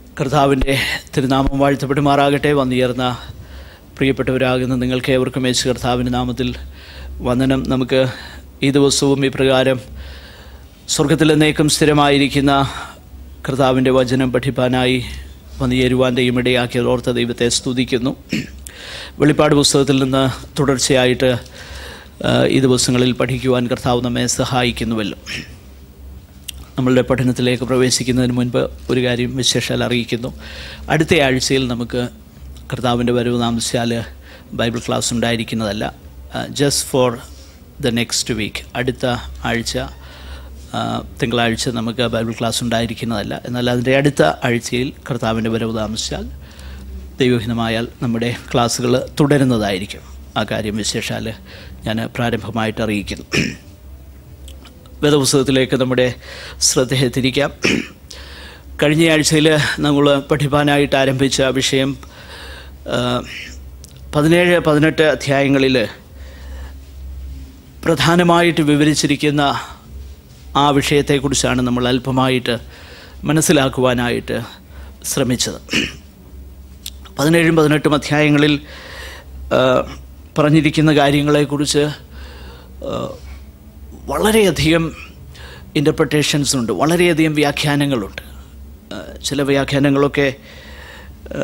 കർത്താവിൻ്റെ തിരുനാമം വാഴ്ത്തപ്പെടുമാറാകട്ടെ വന്നുയർന്ന പ്രിയപ്പെട്ടവരാകുന്ന നിങ്ങൾക്ക് ഏവർക്കും യേശു കർത്താവിൻ്റെ നാമത്തിൽ വന്ദനം നമുക്ക് ഈ ദിവസവും ഇപ്രകാരം സ്വർഗത്തിൽ എന്നേക്കും സ്ഥിരമായിരിക്കുന്ന കർത്താവിൻ്റെ വചനം പഠിപ്പാനായി വന്നു ചേരുവാൻ്റെയും ഇടയാക്കിയത് ഓർത്ത ദൈവത്തെ സ്തുതിക്കുന്നു വെളിപ്പാട് പുസ്തകത്തിൽ നിന്ന് തുടർച്ചയായിട്ട് ആ, ഈ ദിവസങ്ങളിൽ പഠിക്കുവാൻ കർത്താവ് നമ്മെ സഹായിക്കുന്നുവല്ലോ നമ്മളുടെ പഠനത്തിലേക്ക് പ്രവേശിക്കുന്നതിന് മുൻപ് ഒരു കാര്യം വിശേഷാൽ അറിയിക്കുന്നു അടുത്ത ആഴ്ചയിൽ നമുക്ക് കർത്താവിൻ്റെ വരവ് താമസിച്ചാൽ ബൈബിൾ ക്ലാസ് ഉണ്ടായിരിക്കുന്നതല്ല just for the next week അടുത്ത ആഴ്ച ആ, തിങ്കളാഴ്ച നമുക്ക് ബൈബിൾ ക്ലാസ് ഉണ്ടായിരിക്കുന്നതല്ല എന്നാൽ അതിൻ്റെ അടുത്ത ആഴ്ചയിൽ കർത്താവിൻ്റെ വരവ് താമസിച്ചാൽ ദൈവഹിതമായാൽ നമ്മുടെ ക്ലാസ്സുകൾ തുടരുന്നതായിരിക്കും ആ കാര്യം വിശേഷാൽ ഞാൻ പ്രാരംഭമായിട്ട് അറിയിക്കുന്നു വേദപുസ്തകത്തിലേക്ക് നമ്മുടെ ശ്രദ്ധയെ തിരിക്കാം കഴിഞ്ഞ ആഴ്ചയിൽ നമ്മൾ പഠിപ്പാനായിട്ട് ആരംഭിച്ച വിഷയം ആ, പതിനേഴ് പതിനെട്ട് അധ്യായങ്ങളിൽ പ്രധാനമായിട്ട് വിവരിച്ചിരിക്കുന്ന ആ വിഷയത്തെക്കുറിച്ചാണ് നമ്മൾ അല്പമായിട്ട് മനസ്സിലാക്കുവാനായിട്ട് ശ്രമിച്ചത് പതിനേഴും പതിനെട്ടും അധ്യായങ്ങളിൽ ആ, പറഞ്ഞിരിക്കുന്ന കാര്യങ്ങളെക്കുറിച്ച് ആ, വളരെയധികം ഇൻ്റർപ്രട്ടേഷൻസ് ഉണ്ട് വളരെയധികം വ്യാഖ്യാനങ്ങളുണ്ട് ആ, ചില വ്യാഖ്യാനങ്ങളൊക്കെ ആ,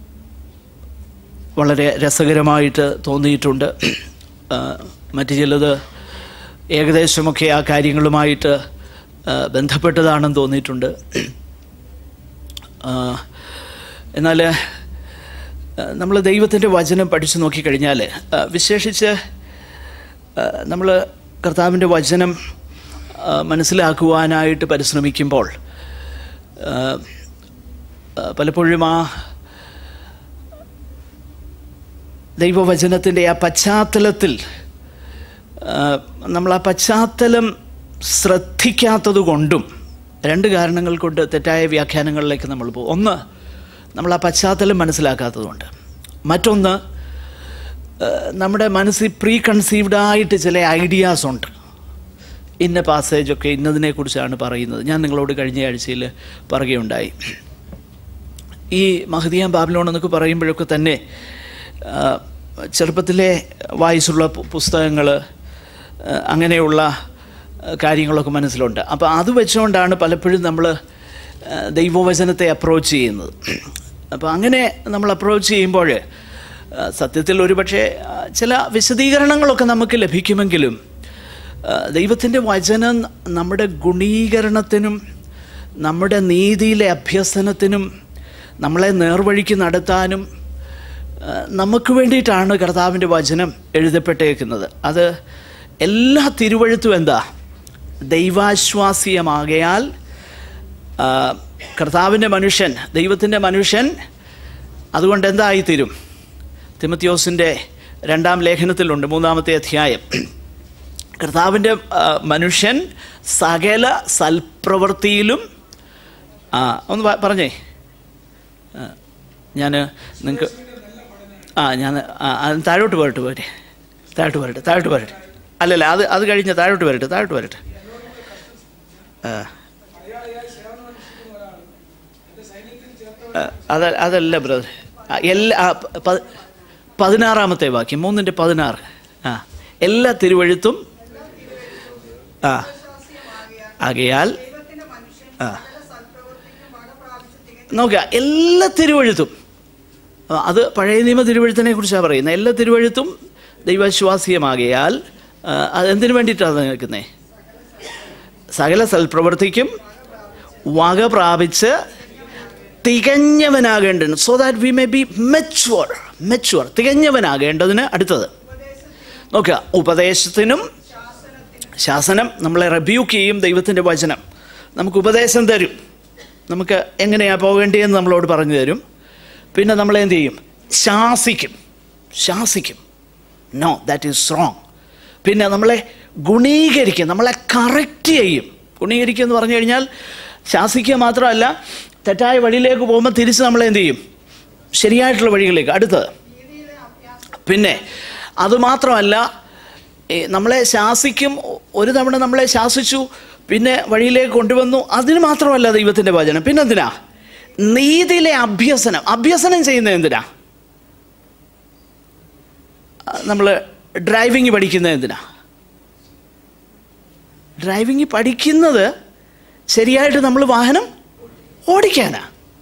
വളരെ രസകരമായിട്ട് തോന്നിയിട്ടുണ്ട് ആ, മറ്റു ചിലത് ഏകദേശമൊക്കെ ആ കാര്യങ്ങളുമായിട്ട് ആ, ബന്ധപ്പെട്ടതാണെന്ന് തോന്നിയിട്ടുണ്ട് ആ, എന്നാൽ നമ്മൾ ദൈവത്തിൻ്റെ വചനം പഠിച്ചു നോക്കിക്കഴിഞ്ഞാൽ ആ, വിശേഷിച്ച് നമ്മൾ കർത്താവിൻ്റെ വചനം ആ, മനസ്സിലാക്കുവാനായിട്ട് പരിശ്രമിക്കുമ്പോൾ ആ, ആ, പലപ്പോഴും ആ ദൈവവചനത്തിൻ്റെ ആ പശ്ചാത്തലത്തിൽ ആ, നമ്മൾ ആ പശ്ചാത്തലം ശ്രദ്ധിക്കാത്തത് കൊണ്ടും രണ്ട് കാരണങ്ങൾ കൊണ്ട് തെറ്റായ വ്യാഖ്യാനങ്ങളിലേക്ക് നമ്മൾ പോകും ഒന്ന് നമ്മൾ ആ പശ്ചാത്തലം മനസ്സിലാക്കാത്തതുകൊണ്ട് മറ്റൊന്ന് ആ, നമ്മുടെ മനസ്സിൽ പ്രീ കൺസീവ്ഡ് ആയിട്ട് ചില ഐഡിയാസ് ഉണ്ട് ഇന്ന പാസേജൊക്കെ ഇന്നതിനെക്കുറിച്ചാണ് പറയുന്നത് ഞാൻ നിങ്ങളോട് കഴിഞ്ഞ ആഴ്ചയിൽ പറയുകയുണ്ടായി ഈ മഹദിയാം ബാബിലോൺ എന്നൊക്കെ പറയുമ്പോഴൊക്കെ തന്നെ ആ, ചെറുപ്പത്തിലെ വായിച്ചുള്ള പുസ്തകങ്ങൾ അങ്ങനെയുള്ള ആ, കാര്യങ്ങളൊക്കെ മനസ്സിലുണ്ട് അപ്പോൾ അത് വെച്ചുകൊണ്ടാണ് പലപ്പോഴും നമ്മൾ ദൈവവചനത്തെ അപ്രോച്ച് ചെയ്യുന്നത് അപ്പോൾ അങ്ങനെ നമ്മൾ അപ്രോച്ച് ചെയ്യുമ്പോൾ ആ, സത്യത്തിൽ ഒരുപക്ഷെ ആ, ചില വിശദീകരണങ്ങളൊക്കെ നമുക്ക് ലഭിക്കുമെങ്കിലും ആ, ദൈവത്തിൻ്റെ വചനം നമ്മുടെ ഗുണീകരണത്തിനും നമ്മുടെ നീതിയിലെ അഭ്യസനത്തിനും നമ്മളെ നേർവഴിക്ക് നടത്താനും ആ, നമുക്ക് വേണ്ടിയിട്ടാണ് കർത്താവിൻ്റെ വചനം എഴുതപ്പെട്ടേക്കുന്നത് അത് എല്ലാ തിരുവഴുത്തും എന്താ ദൈവാശ്വാസീയമാകയാൽ ആ, കർത്താവിൻ്റെ മനുഷ്യൻ ദൈവത്തിൻ്റെ മനുഷ്യൻ അതുകൊണ്ട് എന്തായിത്തീരും തിമത്യോസിൻ്റെ രണ്ടാം ലേഖനത്തിലുണ്ട് മൂന്നാമത്തെ അധ്യായം കർത്താവിൻ്റെ ആ, മനുഷ്യൻ സകല സൽപ്രവൃത്തിയിലും ആ ഒന്ന് പ- പറഞ്ഞേ ഞാൻ നിങ്ങൾക്ക് ആ ഞാൻ ആ അത് താഴോട്ട് പോരട്ടെ പോരെ താഴോട്ട് വരട്ടെ താഴോട്ട് വരട്ടെ അല്ലല്ല അത് അത് കഴിഞ്ഞ് താഴോട്ട് വരട്ടെ താഴോട്ട് വരട്ടെ ആ ആ, അത അതല്ല ബ്രദർ എല്ലാ ആ, പ- പതിനാറാമത്തെ വാക്യം മൂന്നിൻ്റെ പതിനാറ് ആ എല്ലാ തിരുവഴുത്തും ആ ആകയാൽ ആ നോക്കുക എല്ലാ തിരുവഴുത്തും ആ, അത് പഴയ നിയമ തിരുവഴുത്തിനെ കുറിച്ചാണ് പറയുന്നത് എല്ലാ തിരുവഴുത്തും ദൈവശ്വാസീയമാകയാൽ ആ, അതെന്തിനു വേണ്ടിയിട്ടാണ് നിൽക്കുന്നത് സകല സൽപ്രവർത്തിക്കും വക പ്രാപിച്ച് തികഞ്ഞവനാകേണ്ടതിന് so that we may be mature mature തികഞ്ഞവനാകേണ്ടതിന് അടുത്തത് നോക്കുക ഉപദേശത്തിനും ശാസനം നമ്മളെ റെബ്യൂക്ക് ചെയ്യും ദൈവത്തിൻ്റെ വചനം നമുക്ക് ഉപദേശം തരും നമുക്ക് എങ്ങനെയാണ് പോകേണ്ടതെന്ന് നമ്മളോട് പറഞ്ഞു തരും പിന്നെ നമ്മളെ എന്ത് ചെയ്യും ശാസിക്കും ശാസിക്കും നോ ദാറ്റ് ഈസ് റോങ് പിന്നെ നമ്മളെ ഗുണീകരിക്കും നമ്മളെ കറക്റ്റ് ചെയ്യും ഗുണീകരിക്കുക എന്ന് പറഞ്ഞു കഴിഞ്ഞാൽ ശാസിക്കുക മാത്രമല്ല തെറ്റായ വഴിയിലേക്ക് പോകുമ്പോൾ തിരിച്ച് നമ്മളെ എന്ത് ചെയ്യും ശരിയായിട്ടുള്ള വഴികളിലേക്ക് അടുത്തത് പിന്നെ അതുമാത്രമല്ല ഈ നമ്മളെ ശാസിക്കും ഒരു തവണ നമ്മളെ ശാസിച്ചു പിന്നെ വഴിയിലേക്ക് കൊണ്ടുവന്നു അതിന് മാത്രമല്ല ദൈവത്തിൻ്റെ വചനം പിന്നെന്തിനാ നീതിയിലെ അഭ്യസനം അഭ്യസനം ചെയ്യുന്നത് എന്തിനാ നമ്മൾ ഡ്രൈവിംഗ് പഠിക്കുന്നത് എന്തിനാ ഡ്രൈവിംഗ് പഠിക്കുന്നത് ശരിയായിട്ട് നമ്മൾ വാഹനം ഓടിക്കാനാ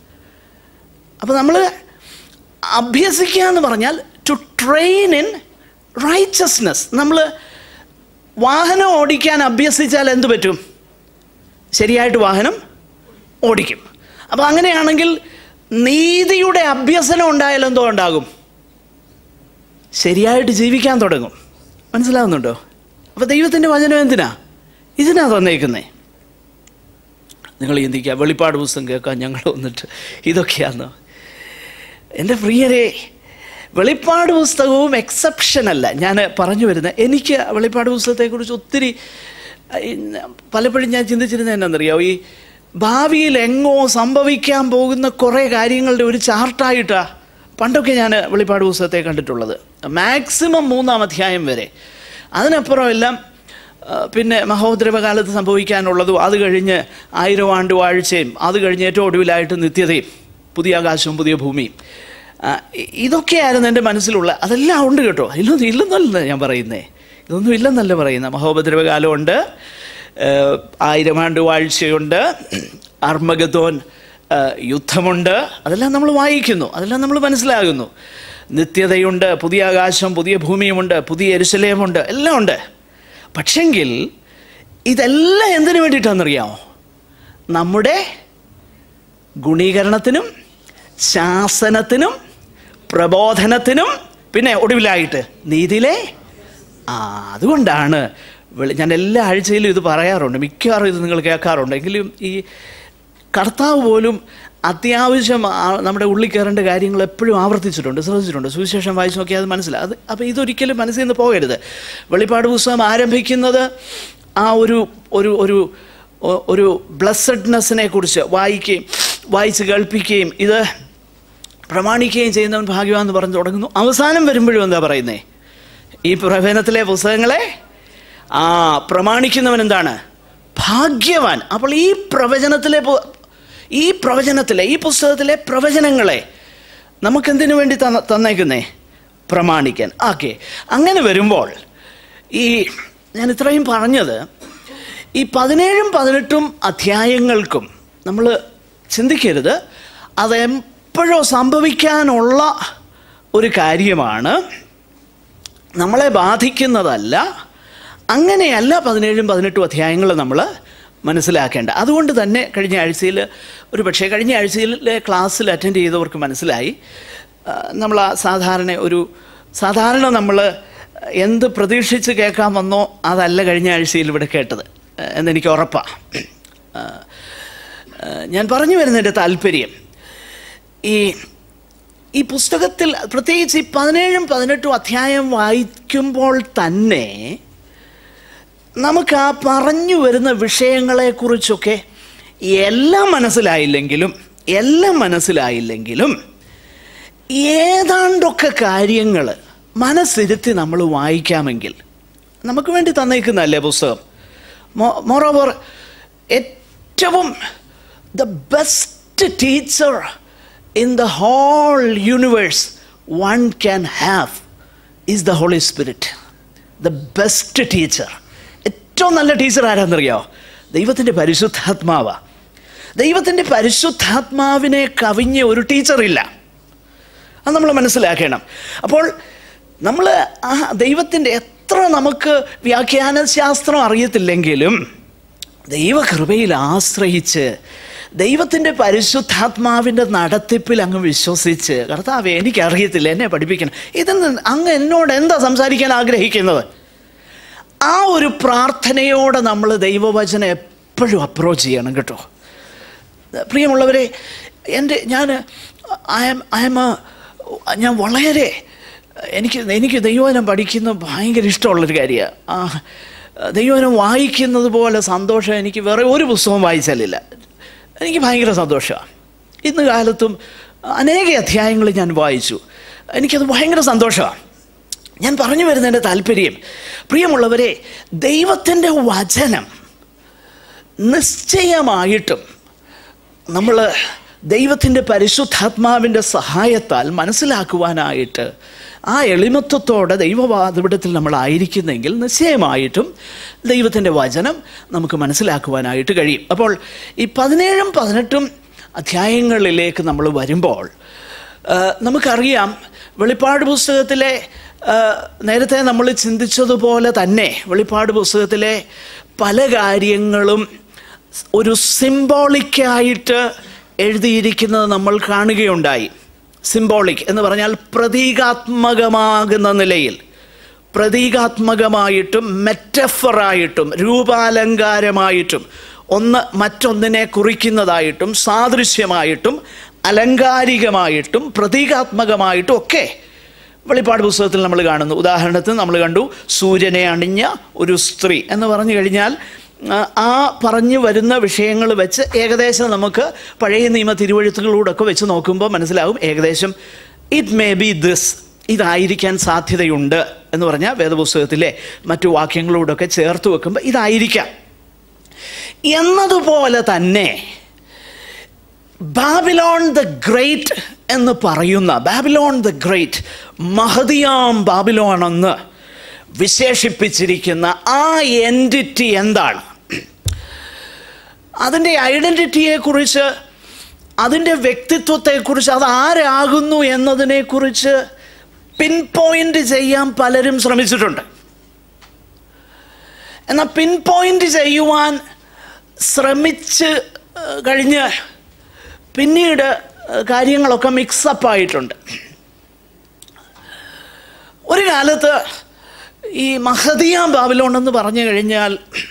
അപ്പോൾ നമ്മൾ അഭ്യസിക്കുക എന്ന് പറഞ്ഞാൽ ടു ട്രെയിൻ ഇൻ റൈച്ചസ്നെസ് നമ്മൾ വാഹനം ഓടിക്കാൻ അഭ്യസിച്ചാൽ എന്ത് പറ്റും ശരിയായിട്ട് വാഹനം ഓടിക്കും അപ്പോൾ അങ്ങനെയാണെങ്കിൽ നീതിയുടെ അഭ്യസനം ഉണ്ടായാൽ എന്തോ ഉണ്ടാകും ശരിയായിട്ട് ജീവിക്കാൻ തുടങ്ങും മനസ്സിലാവുന്നുണ്ടോ അപ്പോൾ ദൈവത്തിൻ്റെ വചനം എന്തിനാ ഇതിനാ തന്നേക്കുന്നേ നിങ്ങൾ ചിന്തിക്കുക വെളിപ്പാട് പുസ്തകം കേൾക്കാൻ ഞങ്ങൾ വന്നിട്ട് ഇതൊക്കെയാന്ന് എൻ്റെ പ്രിയരെ വെളിപ്പാട് പുസ്തകവും എക്സെപ്ഷൻ അല്ല ഞാൻ പറഞ്ഞു വരുന്നത് എനിക്ക് വെളിപ്പാട് പുസ്തകത്തെക്കുറിച്ച് ഒത്തിരി ഇന്ന് പലപ്പോഴും ഞാൻ ചിന്തിച്ചിരുന്നത് എന്നാണെന്നറിയാമോ ഈ ഭാവിയിൽ എങ്ങോ സംഭവിക്കാൻ പോകുന്ന കുറേ കാര്യങ്ങളുടെ ഒരു ചാർട്ടായിട്ടാണ് പണ്ടൊക്കെ ഞാൻ വെളിപ്പാട് പുസ്തകത്തെ കണ്ടിട്ടുള്ളത് മാക്സിമം മൂന്നാം അധ്യായം വരെ അതിനപ്പുറം എല്ലാം ആ, പിന്നെ മഹോദ്രവകാലത്ത് സംഭവിക്കാനുള്ളതും അത് കഴിഞ്ഞ് ആയിരം ആണ്ട് വാഴ്ചയും അത് കഴിഞ്ഞ് ഏറ്റവും ഒടുവിലായിട്ട് നിത്യതയും പുതിയ ആകാശവും പുതിയ ഭൂമിയും ആ, ഇ- ഇതൊക്കെയായിരുന്നു എൻ്റെ മനസ്സിലുള്ള അതെല്ലാം ഉണ്ട് കേട്ടോ ഇല്ലൊന്നും ഇല്ലെന്നല്ല ഞാൻ പറയുന്നേ ഇതൊന്നും ഇല്ലെന്നല്ല പറയുന്നത് മഹോപദ്രവകാലമുണ്ട് ഏഹ്, ആയിരം ആണ്ട് വാഴ്ചയുണ്ട് അർമഗതോൻ ഏഹ്, യുദ്ധമുണ്ട് അതെല്ലാം നമ്മൾ വായിക്കുന്നു അതെല്ലാം നമ്മൾ മനസ്സിലാകുന്നു നിത്യതയുണ്ട് പുതിയ ആകാശം പുതിയ ഭൂമിയുമുണ്ട് പുതിയ എരുശലേമുണ്ട് എല്ലാം ഉണ്ട് പക്ഷെങ്കിൽ ഇതെല്ലാം എന്തിനു വേണ്ടിയിട്ടാണെന്നറിയാമോ നമ്മുടെ ഗുണീകരണത്തിനും ശാസനത്തിനും പ്രബോധനത്തിനും പിന്നെ ഒടുവിലായിട്ട് നീതിയിലെ ആ അതുകൊണ്ടാണ് വെളി- ഞാൻ എല്ലാ ആഴ്ചയിലും ഇത് പറയാറുണ്ട് മിക്കവാറും ഇത് നിങ്ങൾ കേൾക്കാറുണ്ട് എങ്കിലും ഈ കർത്താവ് പോലും അത്യാവശ്യം ആ- നമ്മുടെ ഉള്ളിൽ കയറേണ്ട കാര്യങ്ങൾ എപ്പോഴും ആവർത്തിച്ചിട്ടുണ്ട് ശ്രദ്ധിച്ചിട്ടുണ്ട് സുവിശേഷം വായിച്ചു നോക്കിയാൽ അത് മനസ്സിലാവും അത് അപ്പോൾ ഇതൊരിക്കലും മനസ്സിൽ നിന്ന് പോകരുത് വെളിപ്പാട് പുസ്തകം ആരംഭിക്കുന്നത് ആ ഒരു ഒരു ഒരു ഒ- ഒരു ബ്ലസ്സഡ്നെസ്സിനെ കുറിച്ച് വായിക്കുകയും വായിച്ച് കേൾപ്പിക്കുകയും ഇത് പ്രമാണിക്കുകയും ചെയ്യുന്നവൻ ഭാഗ്യവാൻ എന്ന് പറഞ്ഞു തുടങ്ങുന്നു അവസാനം വരുമ്പോഴും എന്താ പറയുന്നേ ഈ പ്രവചനത്തിലെ പുസ്തകങ്ങളെ ആ പ്രമാണിക്കുന്നവൻ എന്താണ് ഭാഗ്യവാൻ അപ്പോൾ ഈ പ്രവചനത്തിലെ പു- ഈ പ്രവചനത്തിലെ ഈ പുസ്തകത്തിലെ പ്രവചനങ്ങളെ നമുക്കെന്തിനു വേണ്ടി തന്ന തന്നേക്കുന്നേ പ്രമാണിക്കാൻ ഓക്കെ അങ്ങനെ വരുമ്പോൾ ഈ ഞാൻ ഇത്രയും പറഞ്ഞത് ഈ പതിനേഴും പതിനെട്ടും അധ്യായങ്ങൾക്കും നമ്മൾ ചിന്തിക്കരുത് അതെപ്പോഴോ സംഭവിക്കാനുള്ള ഒരു കാര്യമാണ് നമ്മളെ ബാധിക്കുന്നതല്ല അങ്ങനെയല്ല പതിനേഴും പതിനെട്ടും അധ്യായങ്ങൾ നമ്മൾ മനസ്സിലാക്കേണ്ട അതുകൊണ്ട് തന്നെ കഴിഞ്ഞ ആഴ്ചയിൽ ഒരു പക്ഷേ കഴിഞ്ഞ ആഴ്ചയിലെ ക്ലാസ്സിൽ അറ്റൻഡ് ചെയ്തവർക്ക് മനസ്സിലായി നമ്മൾ ആ സാധാരണ ഒരു സാധാരണ നമ്മൾ എന്ത് പ്രതീക്ഷിച്ച് കേൾക്കാൻ വന്നോ അതല്ല കഴിഞ്ഞ ആഴ്ചയിൽ ഇവിടെ കേട്ടത് ആ, എന്നെനിക്ക് ഉറപ്പാണ് ഞാൻ പറഞ്ഞു വരുന്നതിൻ്റെ താല്പര്യം ഈ ഈ പുസ്തകത്തിൽ പ്രത്യേകിച്ച് ഈ പതിനേഴും പതിനെട്ടും അധ്യായം വായിക്കുമ്പോൾ തന്നെ നമുക്ക് ആ പറഞ്ഞു വരുന്ന വിഷയങ്ങളെക്കുറിച്ചൊക്കെ എല്ലാം മനസ്സിലായില്ലെങ്കിലും എല്ലാം മനസ്സിലായില്ലെങ്കിലും ഏതാണ്ടൊക്കെ കാര്യങ്ങൾ മനസ്സിരുത്തി നമ്മൾ വായിക്കാമെങ്കിൽ നമുക്ക് വേണ്ടി തന്നേക്കുന്നതല്ലേ പുസ്തകം മോറോവർ ഏറ്റവും the best teacher in the whole universe one can have is the Holy Spirit the best teacher ഏറ്റവും നല്ല ടീച്ചർ ആരാന്നറിയോ ദൈവത്തിൻ്റെ പരിശുദ്ധാത്മാവ ദൈവത്തിൻ്റെ പരിശുദ്ധാത്മാവിനെ കവിഞ്ഞ ഒരു ടീച്ചറില്ല അത് നമ്മൾ മനസ്സിലാക്കണം അപ്പോൾ നമ്മൾ ആ ദൈവത്തിൻ്റെ എത്ര നമുക്ക് വ്യാഖ്യാന ശാസ്ത്രം അറിയത്തില്ലെങ്കിലും ദൈവകൃപയിൽ ആശ്രയിച്ച് ദൈവത്തിൻ്റെ പരിശുദ്ധാത്മാവിൻ്റെ നടത്തിപ്പിൽ അങ്ങ് വിശ്വസിച്ച് കർത്താവെ എനിക്കറിയത്തില്ല എന്നെ പഠിപ്പിക്കണം ഇതെന്ന് അങ്ങ് എന്നോട് എന്താ സംസാരിക്കാൻ ആഗ്രഹിക്കുന്നത് ആ ഒരു പ്രാർത്ഥനയോടെ നമ്മൾ ദൈവവചനം എപ്പോഴും അപ്രോച്ച് ചെയ്യണം കേട്ടോ പ്രിയമുള്ളവരെ എൻ്റെ ഞാൻ ഐ എം ഐ എം ഞാൻ വളരെ എനിക്ക് എനിക്ക് ദൈവവചനം പഠിക്കുന്നത് ഭയങ്കര ഇഷ്ടമുള്ളൊരു കാര്യമാണ് ആ ദൈവവചനം വായിക്കുന്നത് പോലെ സന്തോഷം എനിക്ക് വേറെ ഒരു പുസ്തകവും വായിച്ചാലില്ല എനിക്ക് ഭയങ്കര സന്തോഷമാണ് ഇന്ന് കാലത്തും അനേക അധ്യായങ്ങൾ ഞാൻ വായിച്ചു എനിക്കത് ഭയങ്കര സന്തോഷമാണ് ഞാൻ പറഞ്ഞു വരുന്നതിൻ്റെ താല്പര്യം പ്രിയമുള്ളവരെ ദൈവത്തിൻ്റെ വചനം നിശ്ചയമായിട്ടും നമ്മൾ ദൈവത്തിൻ്റെ പരിശുദ്ധാത്മാവിൻ്റെ സഹായത്താൽ മനസ്സിലാക്കുവാനായിട്ട് ആ എളിമത്വത്തോടെ ദൈവവാദവിടത്തിൽ നമ്മൾ ആയിരിക്കുന്നെങ്കിൽ നിശ്ചയമായിട്ടും ദൈവത്തിൻ്റെ വചനം നമുക്ക് മനസ്സിലാക്കുവാനായിട്ട് കഴിയും അപ്പോൾ ഈ പതിനേഴും പതിനെട്ടും അധ്യായങ്ങളിലേക്ക് നമ്മൾ വരുമ്പോൾ ആ, നമുക്കറിയാം വെളിപ്പാട് പുസ്തകത്തിലെ ആ, നേരത്തെ നമ്മൾ ചിന്തിച്ചതുപോലെ തന്നെ വെളിപ്പാട് പുസ്തകത്തിലെ പല കാര്യങ്ങളും ഒരു സിംബോളിക്കായിട്ട് എഴുതിയിരിക്കുന്നത് നമ്മൾ കാണുകയുണ്ടായി സിംബോളിക് എന്ന് പറഞ്ഞാൽ പ്രതീകാത്മകമാകുന്ന നിലയിൽ പ്രതീകാത്മകമായിട്ടും മെറ്റഫറായിട്ടും രൂപാലങ്കാരമായിട്ടും ഒന്ന് മറ്റൊന്നിനെ കുറിക്കുന്നതായിട്ടും സാദൃശ്യമായിട്ടും അലങ്കാരികമായിട്ടും പ്രതീകാത്മകമായിട്ടും ഒക്കെ വെളിപ്പാട് പുസ്തകത്തിൽ നമ്മൾ കാണുന്നു ഉദാഹരണത്തിന് നമ്മൾ കണ്ടു സൂര്യനെ അണിഞ്ഞ ഒരു സ്ത്രീ എന്ന് പറഞ്ഞു കഴിഞ്ഞാൽ ആ, ആ പറഞ്ഞു വരുന്ന വിഷയങ്ങൾ വെച്ച് ഏകദേശം നമുക്ക് പഴയ നിയമ തിരുവഴുത്തുകളോടൊക്കെ വെച്ച് നോക്കുമ്പോൾ മനസ്സിലാവും ഏകദേശം ഇറ്റ് മേ ബി ദിസ് ഇതായിരിക്കാൻ സാധ്യതയുണ്ട് എന്ന് പറഞ്ഞാൽ വേദപുസ്തകത്തിലെ മറ്റു വാക്യങ്ങളോടൊക്കെ ചേർത്ത് വെക്കുമ്പോൾ ഇതായിരിക്കാം എന്നതുപോലെ തന്നെ ബാബിലോൺ ദ ഗ്രേറ്റ് എന്ന് പറയുന്ന ബാബിലോൺ ദ ഗ്രേറ്റ് മഹതിയാം ബാബിലോൺ എന്ന് വിശേഷിപ്പിച്ചിരിക്കുന്ന ആ എൻറ്റിറ്റി എന്താണ് അതിൻ്റെ ഐഡൻറ്റിറ്റിയെക്കുറിച്ച് അതിൻ്റെ വ്യക്തിത്വത്തെക്കുറിച്ച് അത് ആരാകുന്നു എന്നതിനെക്കുറിച്ച് പിൻ പോയിൻ്റ് ചെയ്യാൻ പലരും ശ്രമിച്ചിട്ടുണ്ട് എന്നാൽ പിൻ പോയിൻ്റ് ചെയ്യുവാൻ ശ്രമിച്ച് ഏഹ്, കഴിഞ്ഞ് പിന്നീട് ഏഹ്, കാര്യങ്ങളൊക്കെ മിക്സപ്പ് ആയിട്ടുണ്ട് ഒരു കാലത്ത് ഈ മഹദിയ ബാബിലോൺ എന്ന് പറഞ്ഞു കഴിഞ്ഞാൽ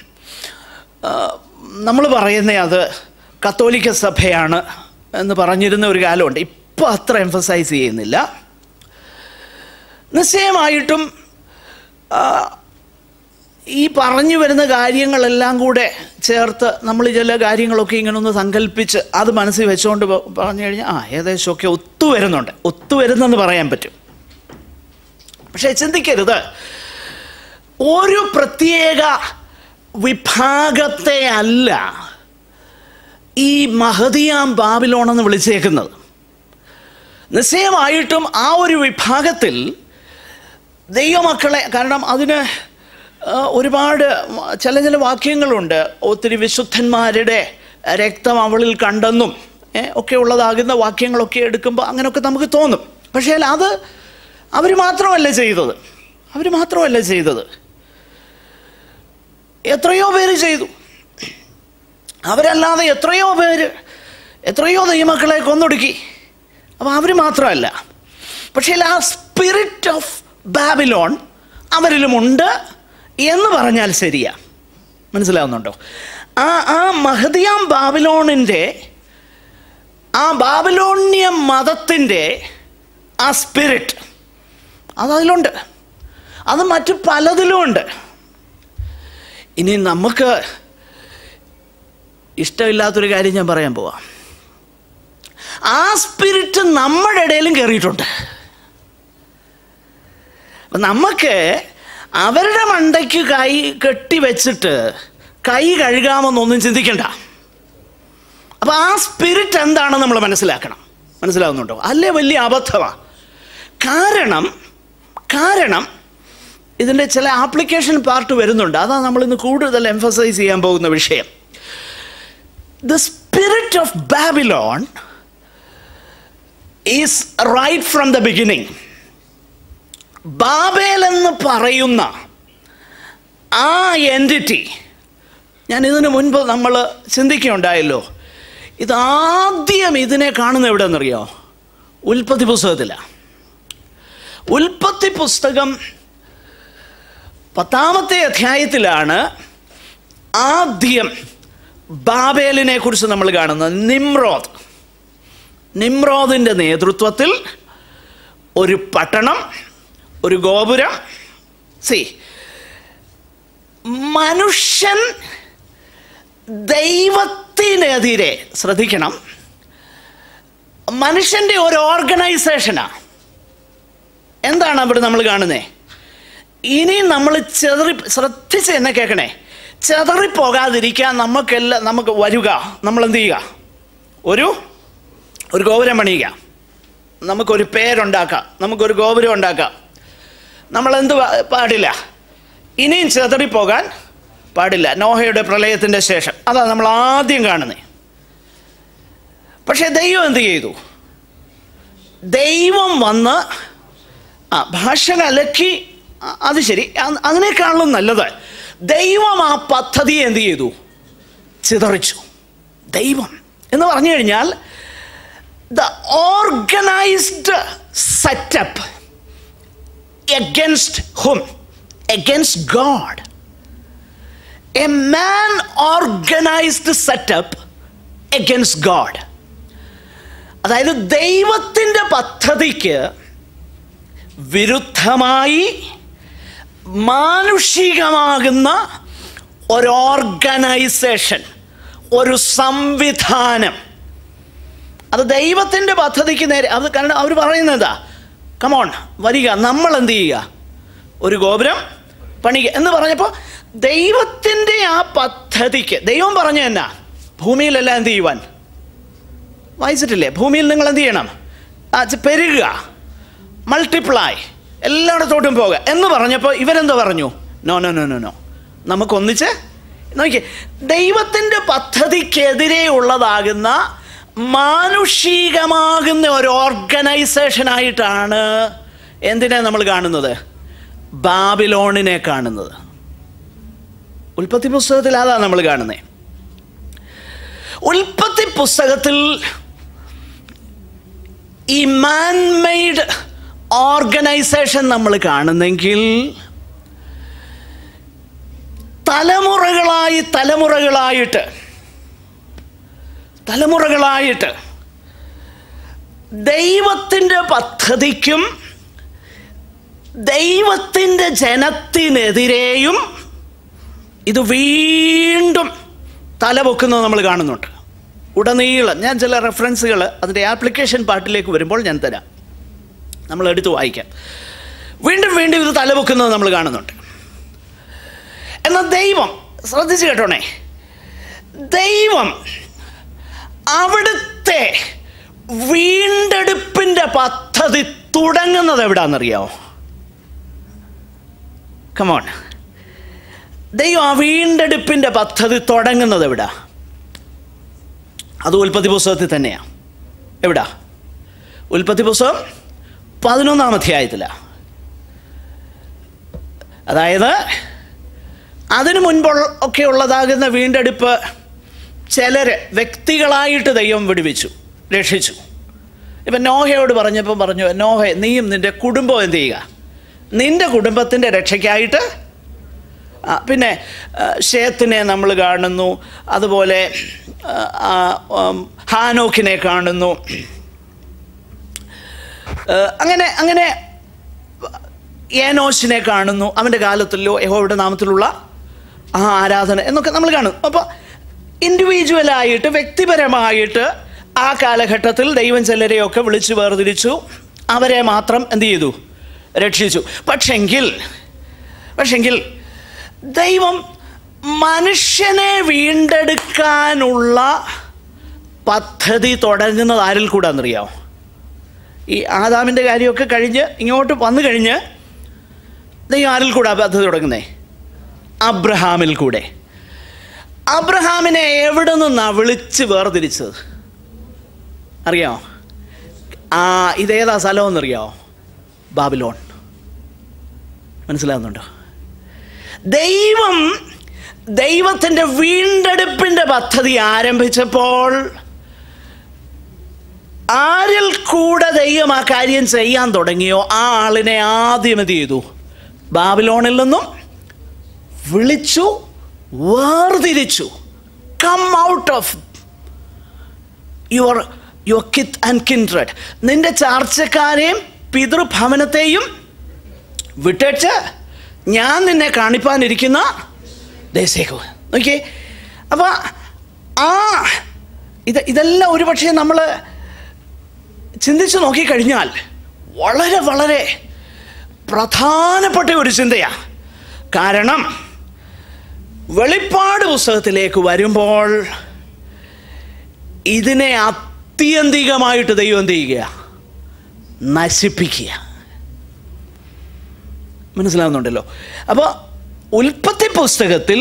നമ്മൾ പറയുന്ന അത് കത്തോലിക്ക സഭയാണ് എന്ന് പറഞ്ഞിരുന്ന ഒരു കാലമുണ്ട് ഇപ്പോൾ അത്ര എംഫസൈസ് ചെയ്യുന്നില്ല നിശ്ചയമായിട്ടും ആ, ഈ പറഞ്ഞു വരുന്ന കാര്യങ്ങളെല്ലാം കൂടെ ചേർത്ത് നമ്മൾ ചില കാര്യങ്ങളൊക്കെ ഇങ്ങനെ ഒന്ന് സങ്കല്പിച്ച് അത് മനസ്സിൽ വെച്ചുകൊണ്ട് പ- പറഞ്ഞു കഴിഞ്ഞാൽ ആ ഏകദേശമൊക്കെ ഒത്തുവരുന്നുണ്ട് ഒത്തുവരുന്നെന്ന് പറയാൻ പറ്റും പക്ഷേ ചിന്തിക്കരുത് ഒരു പ്രത്യേക വിഭാഗത്തെ അല്ല ഈ മഹദിയാം ബാബിലോൺ എന്ന് വിളിച്ചേക്കുന്നത് നിശ്ചയമായിട്ടും ആ ഒരു വിഭാഗത്തിൽ ദൈവമക്കളെ കാരണം അതിന് ആ, ഒരുപാട് ചില ചില വാക്യങ്ങളുണ്ട് ഒത്തിരി വിശുദ്ധന്മാരുടെ രക്തം അവളിൽ കണ്ടെന്നും ഏ, ഒക്കെ ഉള്ളതാകുന്ന വാക്യങ്ങളൊക്കെ എടുക്കുമ്പോൾ അങ്ങനെയൊക്കെ നമുക്ക് തോന്നും പക്ഷേ അത് അവർ മാത്രമല്ല ചെയ്തത് അവർ മാത്രമല്ല ചെയ്തത് എത്രയോ പേര് ചെയ്തു അവരല്ലാതെ എത്രയോ പേര് എത്രയോ ദൈവമക്കളെ കൊന്നൊടുക്കി അപ്പോൾ അവർ മാത്രമല്ല പക്ഷേ ആ സ്പിരിറ്റ് ഓഫ് ബാബിലോൺ അവരിലുമുണ്ട് എന്ന് പറഞ്ഞാൽ ശരിയാ മനസ്സിലാവുന്നുണ്ടോ ആ ആ മഹദിയാം ബാബിലോണിൻ്റെ ആ ബാബിലോണ്യ മതത്തിൻ്റെ ആ സ്പിരിറ്റ് അതതിലുണ്ട് അത് മറ്റു പലതിലുമുണ്ട് ഇനി നമുക്ക് ഇഷ്ടമില്ലാത്തൊരു കാര്യം ഞാൻ പറയാൻ പോവാം ആ സ്പിരിറ്റ് നമ്മുടെ ഇടയിലും കയറിയിട്ടുണ്ട് അപ്പം നമുക്ക് അവരുടെ മണ്ടയ്ക്ക് കൈ കെട്ടി വെച്ചിട്ട് കൈ കഴുകാമെന്നൊന്നും ചിന്തിക്കണ്ട അപ്പം ആ സ്പിരിറ്റ് എന്താണെന്ന് നമ്മൾ മനസ്സിലാക്കണം മനസ്സിലാവുന്നുണ്ടോ അല്ലേ വലിയ അബദ്ധമാണ് കാരണം കാരണം ഇതിൻ്റെ ചില ആപ്ലിക്കേഷൻ പാർട്ട് വരുന്നുണ്ട് അതാണ് നമ്മൾ ഇന്ന് കൂടുതൽ എംഫസൈസ് ചെയ്യാൻ പോകുന്ന വിഷയം the spirit of Babylon is right from the beginning Babel എന്ന് പറയുന്ന ആ എൻറ്റിറ്റി ഞാൻ ഇതിനു മുൻപ് നമ്മൾ ചിന്തിക്കുകയുണ്ടായല്ലോ ഇതാദ്യം ഇതിനെ കാണുന്ന എവിടെയെന്നറിയോ ഉൽപ്പത്തി പുസ്തകത്തിലാണ് ഉൽപ്പത്തി പുസ്തകം പത്താമത്തെ അധ്യായത്തിലാണ് ആദ്യം ബാബേലിനെ കുറിച്ച് നമ്മൾ കാണുന്നത് നിമ്രോദ് നിമ്രോദിൻ്റെ നേതൃത്വത്തിൽ ഒരു പട്ടണം ഒരു ഗോപുരം സി മനുഷ്യൻ ദൈവത്തിനെതിരെ ശ്രദ്ധിക്കണം മനുഷ്യൻ്റെ ഒരു ഓർഗനൈസേഷനാണ് എന്താണ് അവിടെ നമ്മൾ കാണുന്നത് ഇനി നമ്മൾ ചെതറി ശ്രദ്ധിച്ച് എന്നെ കേൾക്കണേ ചെതറിപ്പോകാതിരിക്കാൻ നമുക്കെല്ലാം നമുക്ക് വരിക നമ്മൾ എന്ത് ചെയ്യുക ഒരു ഒരു ഗോപുരം പണിയുക നമുക്കൊരു പേരുണ്ടാക്കാം നമുക്കൊരു ഗോപുരം ഉണ്ടാക്കാം നമ്മൾ എന്ത് പാ- പാടില്ല ഇനിയും ചെതറിപ്പോകാൻ പാടില്ല നോഹയുടെ പ്രളയത്തിൻ്റെ ശേഷം അതാണ് നമ്മൾ ആദ്യം കാണുന്നത് പക്ഷേ ദൈവം എന്ത് ചെയ്തു ദൈവം വന്ന് ആ ഭാഷ കലക്കി അ- അത് ശരി അ- അതിനേക്കാളും നല്ലത് ദൈവം ആ പദ്ധതി എന്ത് ചെയ്തു ചിതറിച്ചു ദൈവം എന്ന് പറഞ്ഞു കഴിഞ്ഞാൽ the organised setup against whom? Against God. A man organized setup against God. അതായത് ദൈവത്തിൻ്റെ പദ്ധതിക്ക് വിരുദ്ധമായി മാനുഷികമാകുന്ന ഒരു ഓർഗനൈസേഷൻ ഒരു സംവിധാനം അത് ദൈവത്തിൻ്റെ പദ്ധതിക്ക് നേരെ അത് കാരണം അവർ പറയുന്നതാ കമോൺ വരിക നമ്മൾ എന്ത് ചെയ്യുക ഒരു ഗോപുരം പണിക എന്ന് പറഞ്ഞപ്പോൾ ദൈവത്തിൻ്റെ ആ പദ്ധതിക്ക് ദൈവം പറഞ്ഞു എന്നാ ഭൂമിയിലെല്ലാം എന്ത് ചെയ്യുവാൻ വായിച്ചിട്ടില്ലേ ഭൂമിയിൽ നിങ്ങൾ എന്ത് ചെയ്യണം ആ, ചെ- പെരുകുക മൾട്ടിപ്ലൈ എല്ലായിടത്തോട്ടും പോകുക എന്ന് പറഞ്ഞപ്പോൾ ഇവരെന്ത് പറഞ്ഞു no no no no no നമുക്കൊന്നിച്ച് നോക്കിയേ ദൈവത്തിൻ്റെ പദ്ധതിക്കെതിരെ ഉള്ളതാകുന്ന മാനുഷികമാകുന്ന ഒരു ഓർഗനൈസേഷനായിട്ടാണ് എന്തിനെ നമ്മൾ കാണുന്നത് ബാബിലോണിനെ കാണുന്നത് ഉൽപ്പത്തി പുസ്തകത്തിൽ അതാണ് നമ്മൾ കാണുന്നത് ഉൽപ്പത്തി പുസ്തകത്തിൽ ഈ മാൻമെയ്ഡ് ഓർഗനൈസേഷൻ നമ്മൾ കാണുന്നെങ്കിൽ തലമുറകളായി തലമുറകളായിട്ട് തലമുറകളായിട്ട് ദൈവത്തിൻ്റെ പദ്ധതിക്കും ദൈവത്തിൻ്റെ ജനത്തിനെതിരെയും ഇത് വീണ്ടും തലപൊക്കുന്നത് നമ്മൾ കാണുന്നുണ്ട് ഉടനീളം ഞാൻ ചില റെഫറൻസുകൾ അതിൻ്റെ ആപ്ലിക്കേഷൻ പാർട്ടിലേക്ക് വരുമ്പോൾ ഞാൻ തരാം നമ്മൾ എടുത്ത് വായിക്കാം വീണ്ടും വീണ്ടും ഇത് തലപൊക്കുന്നത് നമ്മൾ കാണുന്നുണ്ട് എന്നാൽ ദൈവം ശ്രദ്ധിച്ച് കേട്ടോണേ ദൈവം അവിടുത്തെ വീണ്ടെടുപ്പിൻ്റെ പദ്ധതി തുടങ്ങുന്നത് എവിടാണെന്നറിയാമോ കമോൺ ദൈവം ആ വീണ്ടെടുപ്പിൻ്റെ പദ്ധതി തുടങ്ങുന്നത് എവിടാ അത് ഉൽപ്പത്തി പുസ്തകത്തിൽ തന്നെയാണ് എവിടാ ഉൽപ്പത്തി പുസ്തകം പതിനൊന്നാം അധ്യായത്തിലാണ് അതായത് അതിനു മുൻപുള്ള ഒക്കെ ഉള്ളതാകുന്ന വീണ്ടെടുപ്പ് ചിലർ വ്യക്തികളായിട്ട് ദൈവം വിടുവിച്ചു രക്ഷിച്ചു ഇപ്പം നോഹയോട് പറഞ്ഞപ്പോൾ പറഞ്ഞു നോഹ നീയും നിൻ്റെ കുടുംബം എന്ത് ചെയ്യുക നിൻ്റെ കുടുംബത്തിൻ്റെ രക്ഷയ്ക്കായിട്ട് ആ, പിന്നെ ആ, ഷേത്തിനെ നമ്മൾ കാണുന്നു അതുപോലെ ആ, ആ, ഉം, ഹാനോക്കിനെ കാണുന്നു ആ, അങ്ങനെ അങ്ങനെ ഏനോശിനെ കാണുന്നു അവൻ്റെ കാലത്തിലോ യഹോയുടെ നാമത്തിലുള്ള ആ ആരാധന എന്നൊക്കെ നമ്മൾ കാണുന്നു അപ്പോൾ ഇൻഡിവിജ്വലായിട്ട് വ്യക്തിപരമായിട്ട് ആ കാലഘട്ടത്തിൽ ദൈവം ചിലരെയൊക്കെ വിളിച്ചു വേർതിരിച്ചു അവരെ മാത്രം എന്ത് ചെയ്തു രക്ഷിച്ചു പക്ഷെങ്കിൽ പക്ഷെങ്കിൽ ദൈവം മനുഷ്യനെ വീണ്ടെടുക്കാനുള്ള പദ്ധതി തുടങ്ങുന്നത് ആരിൽ കൂടാന്നറിയാമോ ഈ ആദാമിൻ്റെ കാര്യമൊക്കെ കഴിഞ്ഞ് ഇങ്ങോട്ട് വന്നു കഴിഞ്ഞ് ദൈവം ആരിൽ കൂടാ പദ്ധതി തുടങ്ങുന്നേ അബ്രഹാമിൽ കൂടെ അബ്രഹാമിനെ എവിടെ നിന്നാണ് വിളിച്ച് വേർതിരിച്ചത് അറിയാമോ ആ ഇതേതാ സ്ഥലമെന്നറിയാമോ ബാബിലോൺ മനസ്സിലാകുന്നുണ്ടോ ദൈവം ദൈവത്തിൻ്റെ വീണ്ടെടുപ്പിൻ്റെ പദ്ധതി ആരംഭിച്ചപ്പോൾ ആരിൽ കൂടെ ദൈവം ആ കാര്യം ചെയ്യാൻ തുടങ്ങിയോ ആ ആളിനെ ആദ്യം എന്ത് ചെയ്തു ബാബിലോണിൽ നിന്നും വിളിച്ചു വേർതിരിച്ചു come out of your your kith and kindred നിന്റെ ചാർച്ചക്കാരെയും പിതൃഭവനത്തെയും വിട്ടേച്ച് ഞാൻ നിന്നെ കാണിപ്പാനിരിക്കുന്ന ദേശേക്ക് നോക്കിയേ അപ്പോൾ ആ ഇത് ഇതെല്ലാം ഒരുപക്ഷെ നമ്മൾ ചിന്തിച്ച് നോക്കിക്കഴിഞ്ഞാൽ വളരെ വളരെ പ്രധാനപ്പെട്ട ഒരു ചിന്തയാണ് കാരണം വെളിപ്പാട് പുസ്തകത്തിലേക്ക് വരുമ്പോൾ ഇതിനെ ആത്യന്തികമായിട്ട് ദൈവം എന്ത് ചെയ്യുക നശിപ്പിക്കുക മനസ്സിലാവുന്നുണ്ടല്ലോ അപ്പോൾ ഉൽപ്പത്തി പുസ്തകത്തിൽ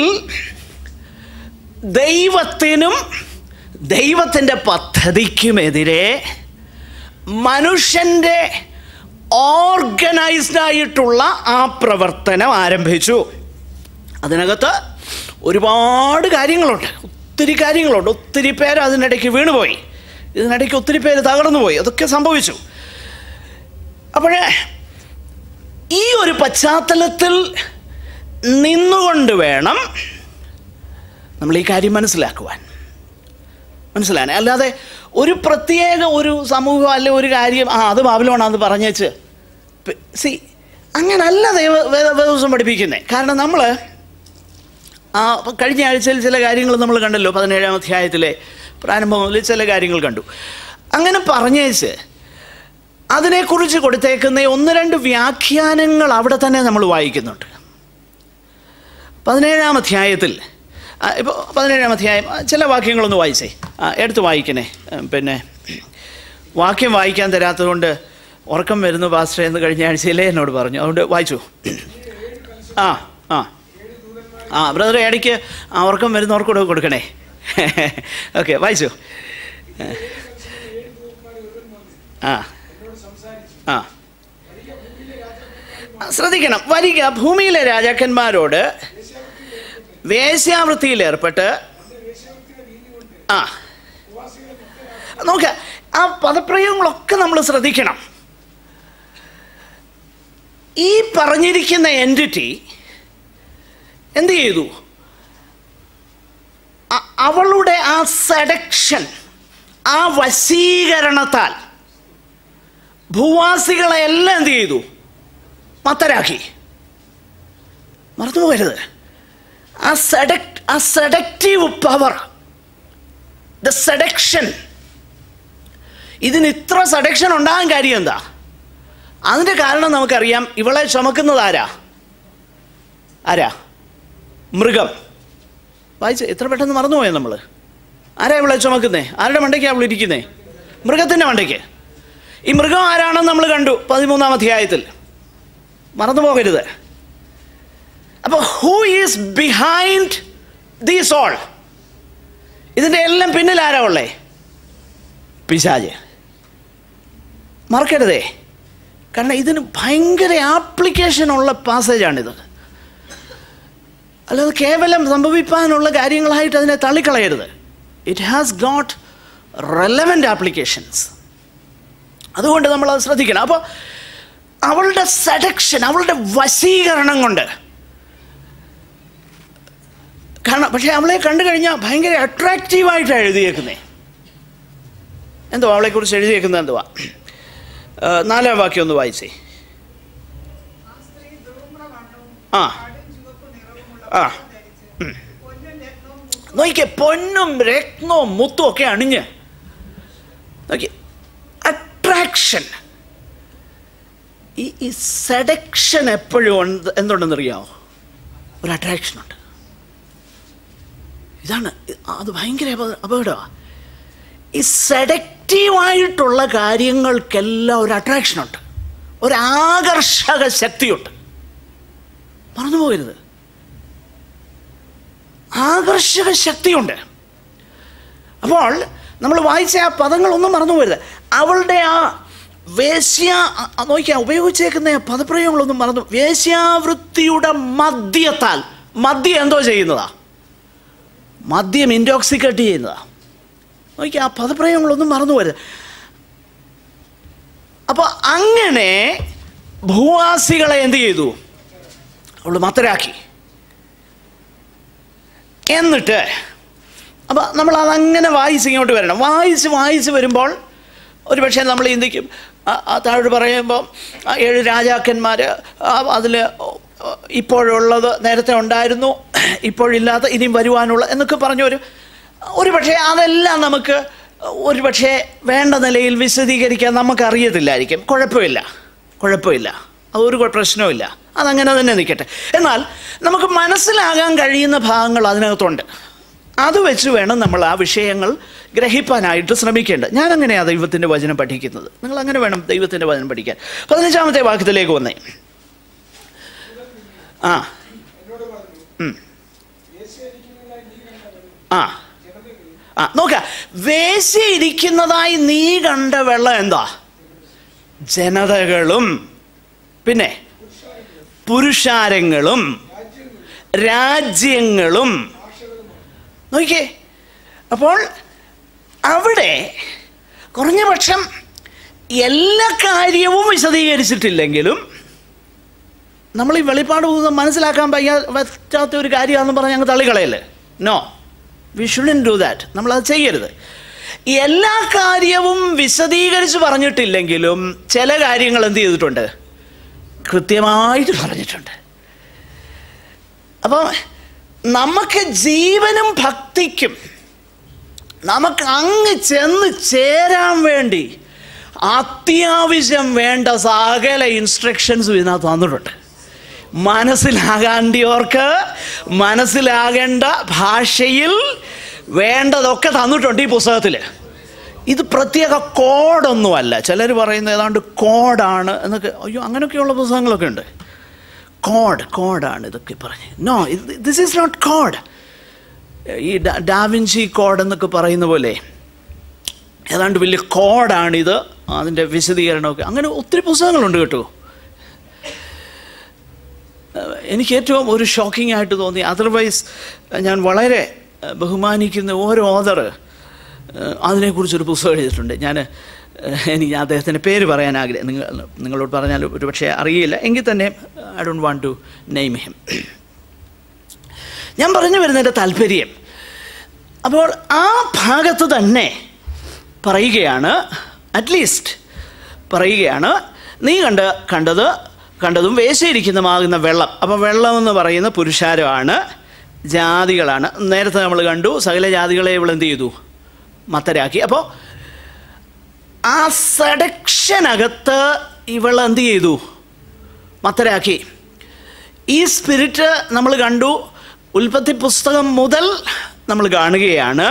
ദൈവത്തിനും ദൈവത്തിൻ്റെ പദ്ധതിക്കുമെതിരെ മനുഷ്യൻ്റെ ഓർഗനൈസ്ഡ് ആയിട്ടുള്ള ആ പ്രവർത്തനം ആരംഭിച്ചു അതിനകത്ത് ഒരുപാട് കാര്യങ്ങളുണ്ട് ഒത്തിരി കാര്യങ്ങളുണ്ട് ഒത്തിരി പേര് അതിനിടയ്ക്ക് വീണുപോയി ഇതിനിടയ്ക്ക് ഒത്തിരി പേര് തകർന്നു പോയി അതൊക്കെ സംഭവിച്ചു അപ്പോഴേ ഈ ഒരു പശ്ചാത്തലത്തിൽ നിന്നുകൊണ്ട് വേണം നമ്മൾ ഈ കാര്യം മനസ്സിലാക്കുവാൻ മനസ്സിലാൻ അല്ലാതെ ഒരു പ്രത്യേക ഒരു സമൂഹം അല്ലെ ഒരു കാര്യം ആ അത് ബാബിലോണാന്ന് പറഞ്ഞേച്ച് സി അങ്ങനല്ല ദൈവ വേദ വേദവസം പഠിപ്പിക്കുന്നത് കാരണം നമ്മൾ ആ കഴിഞ്ഞ ആഴ്ചയിൽ ചില കാര്യങ്ങൾ നമ്മൾ കണ്ടല്ലോ പതിനേഴാം അധ്യായത്തിലെ പ്രാരംഭം മുതൽ ചില കാര്യങ്ങൾ കണ്ടു അങ്ങനെ പറഞ്ഞേച്ച് അതിനെക്കുറിച്ച് കൊടുത്തേക്കുന്ന ഒന്ന് രണ്ട് വ്യാഖ്യാനങ്ങൾ അവിടെ തന്നെ നമ്മൾ വായിക്കുന്നുണ്ട് പതിനേഴാം അധ്യായത്തിൽ ഇപ്പോൾ പതിനേഴാം അധ്യായം ആ, ചില വാക്യങ്ങളൊന്ന് വായിച്ചേ ആ, എടുത്ത് വായിക്കണേ ഉം, പിന്നെ വാക്യം വായിക്കാൻ തരാത്തതുകൊണ്ട് ഉറക്കം വരുന്നു പാസ്റ്റർ എന്ന് കഴിഞ്ഞ ആഴ്ചയിലേ എന്നോട് പറഞ്ഞു അതുകൊണ്ട് വായിച്ചു ആ ആ ആ ബ്രദർ ഇടയ്ക്ക് ആ ഉറക്കം വരുന്നവർക്ക് കൂടെ കൊടുക്കണേ ഓക്കെ വായിച്ചു ആ ആ ശ്രദ്ധിക്കണം വരിക ഭൂമിയിലെ രാജാക്കന്മാരോട് വേശ്യാവൃത്തിയിൽ ഏർപ്പെട്ട് ആ നോക്ക ആ പദപ്രയോഗങ്ങളൊക്കെ നമ്മൾ ശ്രദ്ധിക്കണം ഈ പറഞ്ഞിരിക്കുന്ന എൻറ്റിറ്റി എന്ത് ചെയ്തു അ- അവളുടെ ആ സെഡക്ഷൻ ആ വശീകരണത്താൽ ഭൂവാസികളെ എല്ലാം എന്ത് ചെയ്തു മത്തരാക്കി മറന്നുപോകരുത് ആ സെഡക്ട് ആ സെഡക്റ്റീവ് പവർ ദ സെഡക്ഷൻ ഇതിന് ഇത്ര സെഡക്ഷൻ ഉണ്ടാകാൻ കാര്യം എന്താ അതിൻ്റെ കാരണം നമുക്കറിയാം ഇവളെ ചുമക്കുന്നത് ആരാ ആരാ മൃഗം വായിച്ച് എത്ര പെട്ടെന്ന് മറന്നുപോയോ നമ്മൾ ആരാ ഇവളെ ചുമക്കുന്നേ ആരുടെ മണ്ടയ്ക്കാണ് അവൾ ഇരിക്കുന്നേ മൃഗത്തിൻ്റെ മണ്ടയ്ക്ക് ഈ മൃഗം ആരാണെന്ന് നമ്മൾ കണ്ടു പതിമൂന്നാം അധ്യായത്തിൽ മറന്നു പോകരുത് അപ്പോൾ who is behind these all ഇതിൻ്റെ എല്ലാം പിന്നിൽ ആരാ ഉള്ളേ പിശാജ് മറക്കരുതേ കാരണം ഇതിന് ഭയങ്കര ആപ്ലിക്കേഷൻ ഉള്ള പാസേജാണിത് അല്ലാതെ കേവലം സംഭവിപ്പാനുള്ള കാര്യങ്ങളായിട്ട് അതിനെ തള്ളിക്കളയരുത് it has got relevant applications അതുകൊണ്ട് നമ്മൾ അത് ശ്രദ്ധിക്കണം അപ്പോൾ അവളുടെ സെഡക്ഷൻ അവളുടെ വശീകരണം കൊണ്ട് കാരണം പക്ഷേ അവളെ കണ്ടു കഴിഞ്ഞാൽ ഭയങ്കര അട്രാക്റ്റീവായിട്ടാണ് എഴുതിയേക്കുന്നത് എന്തുവാ അവളെക്കുറിച്ച് എഴുതിയേക്കുന്നത് എന്തുവാ ആ, നാലാം വാക്യം ഒന്ന് വായിച്ചേ ആ സ്ത്രീ ധൂമ്രവർണ്ണവും ആ. കടും ചുവപ്പ് നിറവുമുള്ള ആ. വസ്ത്രം ധരിച്ച് പൊന്നും രത്നവും മുത്തും നോക്കിയേ പൊന്നും രത്നവും മുത്തും ഒക്കെ അണിഞ്ഞ് നോക്കി അട്രാക്ഷൻ ഈ ഈ സെഡക്ഷൻ എപ്പോഴും ഉണ്ട് എന്തുണ്ടെന്നറിയാമോ ഒരു അട്രാക്ഷൻ ഉണ്ട് ഇതാണ് അത് ഭയങ്കര അപ- അപകടമാണ് ഈ സെഡക്റ്റീവായിട്ടുള്ള കാര്യങ്ങൾക്കെല്ലാം ഒരു അട്രാക്ഷനുണ്ട് ഒരു ആകർഷക ശക്തിയുണ്ട് മറന്നു പോകരുത് ആകർഷക ശക്തിയുണ്ട് അപ്പോൾ നമ്മൾ വായിച്ച ആ പദങ്ങളൊന്നും മറന്നു പോകരുത് അവളുടെ ആ വേശ്യ അ- അ- നോക്കിയാ ഉപയോഗിച്ചേക്കുന്ന ആ പദപ്രയോഗങ്ങളൊന്നും മറന്നു വേശ്യാവൃത്തിയുടെ മദ്യത്താൽ മദ്യം എന്തോ ചെയ്യുന്നതാ മദ്യം ഇൻടോക്സിക്കേറ്റ് ചെയ്യുന്നതാ നോക്കിയാ ആ പദപ്രയോഗങ്ങളൊന്നും മറന്നു പോകരുത് അപ്പോൾ അങ്ങനെ ഭൂവാസികളെ എന്ത് ചെയ്തു അവൾ മത്തരാക്കി എന്നിട്ട് അപ്പോൾ നമ്മൾ അതങ്ങനെ വായിച്ച് ഇങ്ങോട്ട് വരണം വായിച്ച് വായിച്ച് വരുമ്പോൾ ഒരു പക്ഷേ നമ്മൾ ചിന്തിക്കും ആ- ആ താഴോട്ട് പറയുമ്പോൾ ആ ഏഴ് രാജാക്കന്മാർ അതിൽ ഇപ്പോഴുള്ളത് നേരത്തെ ഉണ്ടായിരുന്നു ഇപ്പോഴില്ലാത്ത ഇനിയും വരുവാനുള്ള എന്നൊക്കെ പറഞ്ഞു ഒരു ഒരു പക്ഷേ അതെല്ലാം നമുക്ക് ഒരു പക്ഷേ വേണ്ട നിലയിൽ വിശദീകരിക്കാൻ നമുക്കറിയത്തില്ലായിരിക്കും കുഴപ്പമില്ല കുഴപ്പമില്ല അതൊരു കുഴ- പ്രശ്നവുമില്ല അതങ്ങനെ തന്നെ നിൽക്കട്ടെ എന്നാൽ നമുക്ക് മനസ്സിലാകാൻ കഴിയുന്ന ഭാഗങ്ങൾ അതിനകത്തുണ്ട് അത് വെച്ച് വേണം നമ്മൾ ആ വിഷയങ്ങൾ ഗ്രഹിപ്പാനായിട്ട് ശ്രമിക്കേണ്ടത് ഞാൻ അങ്ങനെയാണ് ദൈവത്തിൻ്റെ വചനം പഠിക്കുന്നത് നിങ്ങൾ അങ്ങനെ വേണം ദൈവത്തിൻ്റെ വചനം പഠിക്കാൻ പതിനഞ്ചാമത്തെ വാക്യത്തിലേക്ക് വന്നേ ആ എന്നോട് പറഞ്ഞു ഉം. യേശുവിരിക്കുന്നതായി നീ കണ്ടവരും ആ ജനതകളിൽ ആ നോക്ക വേശിയിരിക്കുന്നതായി നീ കണ്ട വെള്ളം എന്താ ജനതകളും പിന്നെ പുരുഷാരങ്ങളും രാജ്യങ്ങളും നോക്കിയേ അപ്പോൾ അവിടെ കുറഞ്ഞ പക്ഷം എല്ലാ കാര്യവും വിശദീകരിച്ചിട്ടില്ലെങ്കിലും നമ്മൾ ഈ വെളിപ്പാട് പുസ്തകം മനസ്സിലാക്കാൻ പയ്യ പറ്റാത്ത ഒരു കാര്യമാണെന്ന് പറഞ്ഞ് ഞങ്ങൾ തള്ളിക്കളയല്ലേ no we shouldn't do that നമ്മളത് ചെയ്യരുത് എല്ലാ കാര്യവും വിശദീകരിച്ച് പറഞ്ഞിട്ടില്ലെങ്കിലും ചില കാര്യങ്ങൾ എന്ത് ചെയ്തിട്ടുണ്ട് കൃത്യമായിട്ട് പറഞ്ഞിട്ടുണ്ട് അപ്പം നമുക്ക് ജീവനും ഭക്തിക്കും നമുക്ക് അങ്ങ് ചെന്ന് ചേരാൻ വേണ്ടി അത്യാവശ്യം വേണ്ട സകല ഇൻസ്ട്രക്ഷൻസും ഇതിനകത്ത് തന്നിട്ടുണ്ട് മനസ്സിലാകാണ്ടിയവർക്ക് മനസ്സിലാകേണ്ട ഭാഷയിൽ വേണ്ടതൊക്കെ തന്നിട്ടുണ്ട് ഈ പുസ്തകത്തിൽ ഇത് പ്രത്യേക കോഡൊന്നുമല്ല ചിലർ പറയുന്നത് ഏതാണ്ട് കോഡാണ് എന്നൊക്കെ അയ്യോ അങ്ങനെയൊക്കെയുള്ള പുസ്തകങ്ങളൊക്കെ ഉണ്ട് കോഡ് കോഡാണ് ഇതൊക്കെ പറഞ്ഞ് no this is not code ഈ ഡാ- ഡാവിൻസി കോഡ് എന്നൊക്കെ പറയുന്ന പോലെ ഏതാണ്ട് വലിയ കോഡാണിത് അതിൻ്റെ വിശദീകരണമൊക്കെ അങ്ങനെ ഒത്തിരി പുസ്തകങ്ങളുണ്ട് കേട്ടോ ഏഹ് എനിക്ക് ഏറ്റവും ഒരു ഷോക്കിംഗ് ആയിട്ട് തോന്നി അതർവൈസ് ഞാൻ വളരെ ഏഹ് ബഹുമാനിക്കുന്ന ഓരോ ഓതർ അതിനെക്കുറിച്ചൊരു പുസ്തകം എഴുതിയിട്ടുണ്ട് ഞാൻ ഏഹ് എനിക്ക് അദ്ദേഹത്തിൻ്റെ പേര് പറയാൻ ആഗ്രഹം നിങ്ങൾ നിങ്ങളോട് പറഞ്ഞാൽ ഒരു പക്ഷേ അറിയില്ല എങ്കിൽ തന്നെ I don't want to name him ഞാൻ പറഞ്ഞു വരുന്നതിൻ്റെ താല്പര്യം അപ്പോൾ ആ ഭാഗത്ത് തന്നെ പറയുകയാണ് അറ്റ്ലീസ്റ്റ് പറയുകയാണ് നീ കണ്ട് കണ്ടത് കണ്ടതും വേശയിരിക്കുന്നതാകുന്ന വെള്ളം അപ്പോൾ വെള്ളം എന്ന് പറയുന്ന പുരുഷാരമാണ് ജാതികളാണ് നേരത്തെ നമ്മൾ കണ്ടു സകല ജാതികളെ ഇവൾ എന്ത് ചെയ്തു മത്തരാക്കി അപ്പോൾ ആ സെഡക്ഷനകത്ത് ഇവൾ എന്ത് ചെയ്തു മത്തരാക്കി ഈ സ്പിരിറ്റ് നമ്മൾ കണ്ടു ഉൽപ്പത്തി പുസ്തകം മുതൽ നമ്മൾ കാണുകയാണ്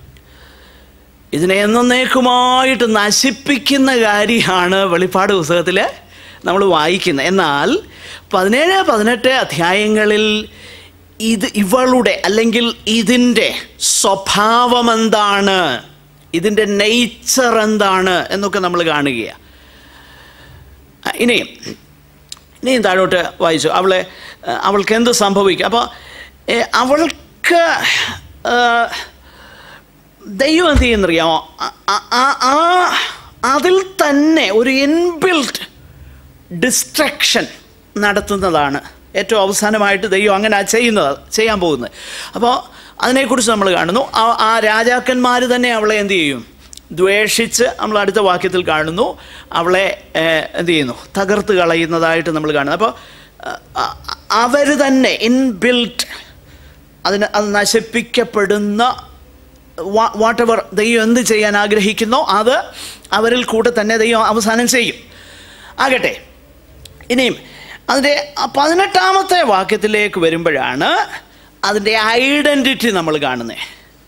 ഇതിനെ എന്നേക്കുമായിട്ട് നശിപ്പിക്കുന്ന കാര്യമാണ് വെളിപ്പാട് പുസ്തകത്തിൽ നമ്മൾ വായിക്കുന്നത് എന്നാൽ പതിനേഴ് പതിനെട്ട് അധ്യായങ്ങളിൽ ഇത് ഇവളുടെ അല്ലെങ്കിൽ ഇതിൻ്റെ സ്വഭാവം എന്താണ് ഇതിൻ്റെ നേച്ചർ എന്താണ് എന്നൊക്കെ നമ്മൾ കാണുകയാണ് ആ, ഇനിയും ഇനിയും താഴോട്ട് വായിച്ചു അവളെ ഏഹ്, അവൾക്ക് എന്ത് സംഭവിക്കും അപ്പോൾ ഏഹ്, അവൾക്ക് ഏഹ്, ദൈവം എന്ത് ചെയ്യുന്നറിയാമോ ആ- ആ- ആ- ആ അതിൽ തന്നെ ഒരു ഇൻബിൽറ്റ് ഡിസ്ട്രക്ഷൻ നടത്തുന്നതാണ് ഏറ്റവും അവസാനമായിട്ട് ദൈവം അങ്ങനെ ചെയ്യുന്നത് ചെയ്യാൻ പോകുന്നത് അപ്പോൾ അതിനെക്കുറിച്ച് നമ്മൾ കാണുന്നു ആ- ആ രാജാക്കന്മാർ തന്നെ അവളെ എന്ത് ചെയ്യും ദ്വേഷിച്ച് നമ്മൾ അടുത്ത വാക്യത്തിൽ കാണുന്നു അവളെ ഏഹ്, എന്ത് ചെയ്യുന്നു തകർത്ത് കളയുന്നതായിട്ട് നമ്മൾ കാണുന്നു അപ്പോൾ അവർ തന്നെ ഇൻബിൽറ്റ് അതിന് അത് നശിപ്പിക്കപ്പെടുന്ന വാട്ട് എവർ ദൈവം എന്ത് ചെയ്യാൻ ആഗ്രഹിക്കുന്നോ അത് അവരിൽ കൂടെ തന്നെ ദൈവം അവസാനം ചെയ്യും ആകട്ടെ ഇനിയും അതിൻ്റെ ആ പതിനെട്ടാമത്തെ വാക്യത്തിലേക്ക് വരുമ്പോഴാണ് അതിൻ്റെ ഐഡൻറ്റിറ്റി നമ്മൾ കാണുന്നത്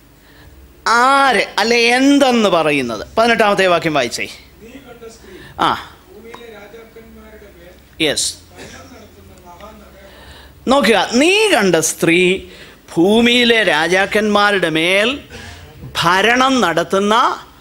ആര് അല്ലെ എന്തെന്ന് പറയുന്നത് പതിനെട്ടാമത്തെ വാക്യം വായിച്ചേ നീ കണ്ട സ്ത്രീ ആ ഭൂമിയിലെ രാജാക്കന്മാരുടെ മേൽ യെസ് ഭരണം നടത്തുന്ന മഹാനഗരം നോക്കുക നീ കണ്ട സ്ത്രീ ഭൂമിയിലെ രാജാക്കന്മാരുടെ മേൽ ഭരണം നടത്തുന്ന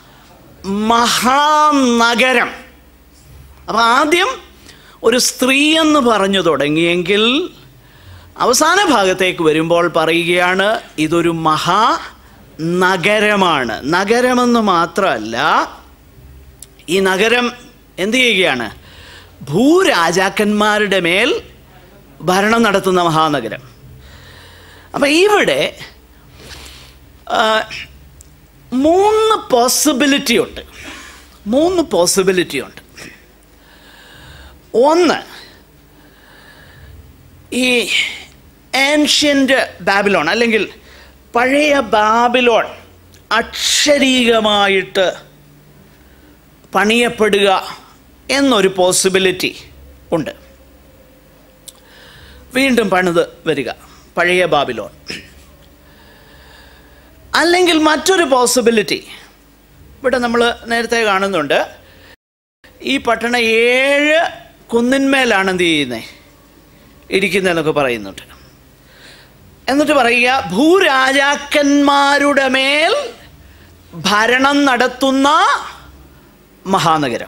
മഹാനഗരം അപ്പം ആദ്യം ഒരു സ്ത്രീ എന്ന് പറഞ്ഞു തുടങ്ങിയെങ്കിൽ അവസാന ഭാഗത്തേക്ക് വരുമ്പോൾ പറയുകയാണ് ഇതൊരു മഹാ നഗരമാണ് നഗരമെന്ന് മാത്രമല്ല ഈ നഗരം എന്ത് ചെയ്യുകയാണ് ഭൂരാജാക്കന്മാരുടെ മേൽ ഭരണം നടത്തുന്ന മഹാനഗരം അപ്പം ഇവിടെ ആ, മൂന്ന് പോസിബിലിറ്റി ഉണ്ട് മൂന്ന് പോസിബിലിറ്റി ഉണ്ട് ഒന്ന് ഈ ഏൻഷ്യൻ്റ് ബാബിലോൺ അല്ലെങ്കിൽ പഴയ ബാബിലോൺ അക്ഷരീകമായിട്ട് പണിയപ്പെടുക എന്നൊരു പോസിബിലിറ്റി ഉണ്ട് വീണ്ടും പണിത് വരിക പഴയ ബാബിലോൺ അല്ലെങ്കിൽ മറ്റൊരു പോസിബിലിറ്റി ഇവിടെ നമ്മൾ നേരത്തെ കാണുന്നുണ്ട് ഈ പട്ടണം ഏഴ് കുന്നിന്മേലാണ് എന്ത് ചെയ്യുന്നത് ഇരിക്കുന്നതെന്നൊക്കെ പറയുന്നുണ്ട് എന്നിട്ട് പറയുക ഭൂരാജാക്കന്മാരുടെ മേൽ ഭരണം നടത്തുന്ന മഹാനഗരം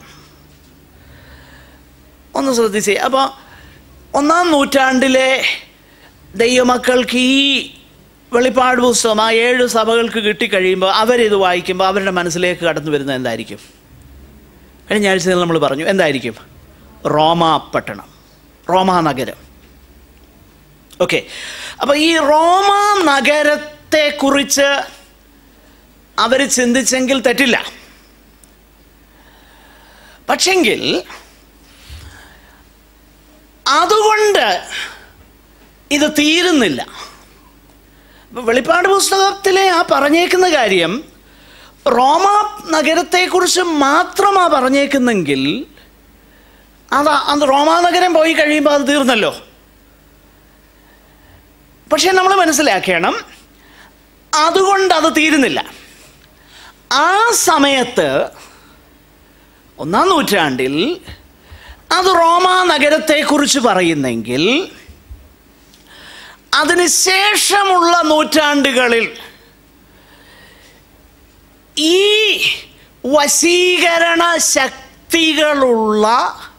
ഒന്ന് ശ്രദ്ധിച്ചേ അപ്പോൾ ഒന്നാം നൂറ്റാണ്ടിലെ ദൈവമക്കൾക്ക് ഈ വെളിപ്പാട് പുസ്തകം ആ ഏഴ് സഭകൾക്ക് കിട്ടിക്കഴിയുമ്പോൾ അവരിത് വായിക്കുമ്പോൾ അവരുടെ മനസ്സിലേക്ക് കടന്നു വരുന്നത് എന്തായിരിക്കും കഴിഞ്ഞ ആഴ്ചയിൽ നമ്മൾ പറഞ്ഞു എന്തായിരിക്കും റോമ പട്ടണം റോമാ നഗരം ഓക്കെ അപ്പോൾ ഈ റോമ നഗരത്തെക്കുറിച്ച് അവർ ചിന്തിച്ചെങ്കിൽ തെറ്റില്ല പക്ഷെങ്കിൽ അതുകൊണ്ട് ഇത് തീരുന്നില്ല ഇപ്പൊ വെളിപ്പാട് പുസ്തകത്തിലെ ആ പറഞ്ഞേക്കുന്ന കാര്യം റോമ നഗരത്തെക്കുറിച്ച് മാത്രമാണ് പറഞ്ഞേക്കുന്നെങ്കിൽ അത് അത് റോമാ നഗരം പോയി കഴിയുമ്പോൾ അത് തീർന്നല്ലോ പക്ഷെ നമ്മൾ മനസ്സിലാക്കണം അതുകൊണ്ട് അത് തീരുന്നില്ല ആ സമയത്ത് ഒന്നാം നൂറ്റാണ്ടിൽ അത് റോമാ നഗരത്തെക്കുറിച്ച് പറയുന്നെങ്കിൽ അതിനുശേഷമുള്ള നൂറ്റാണ്ടുകളിൽ ഈ വശീകരണ ശക്തികളുള്ള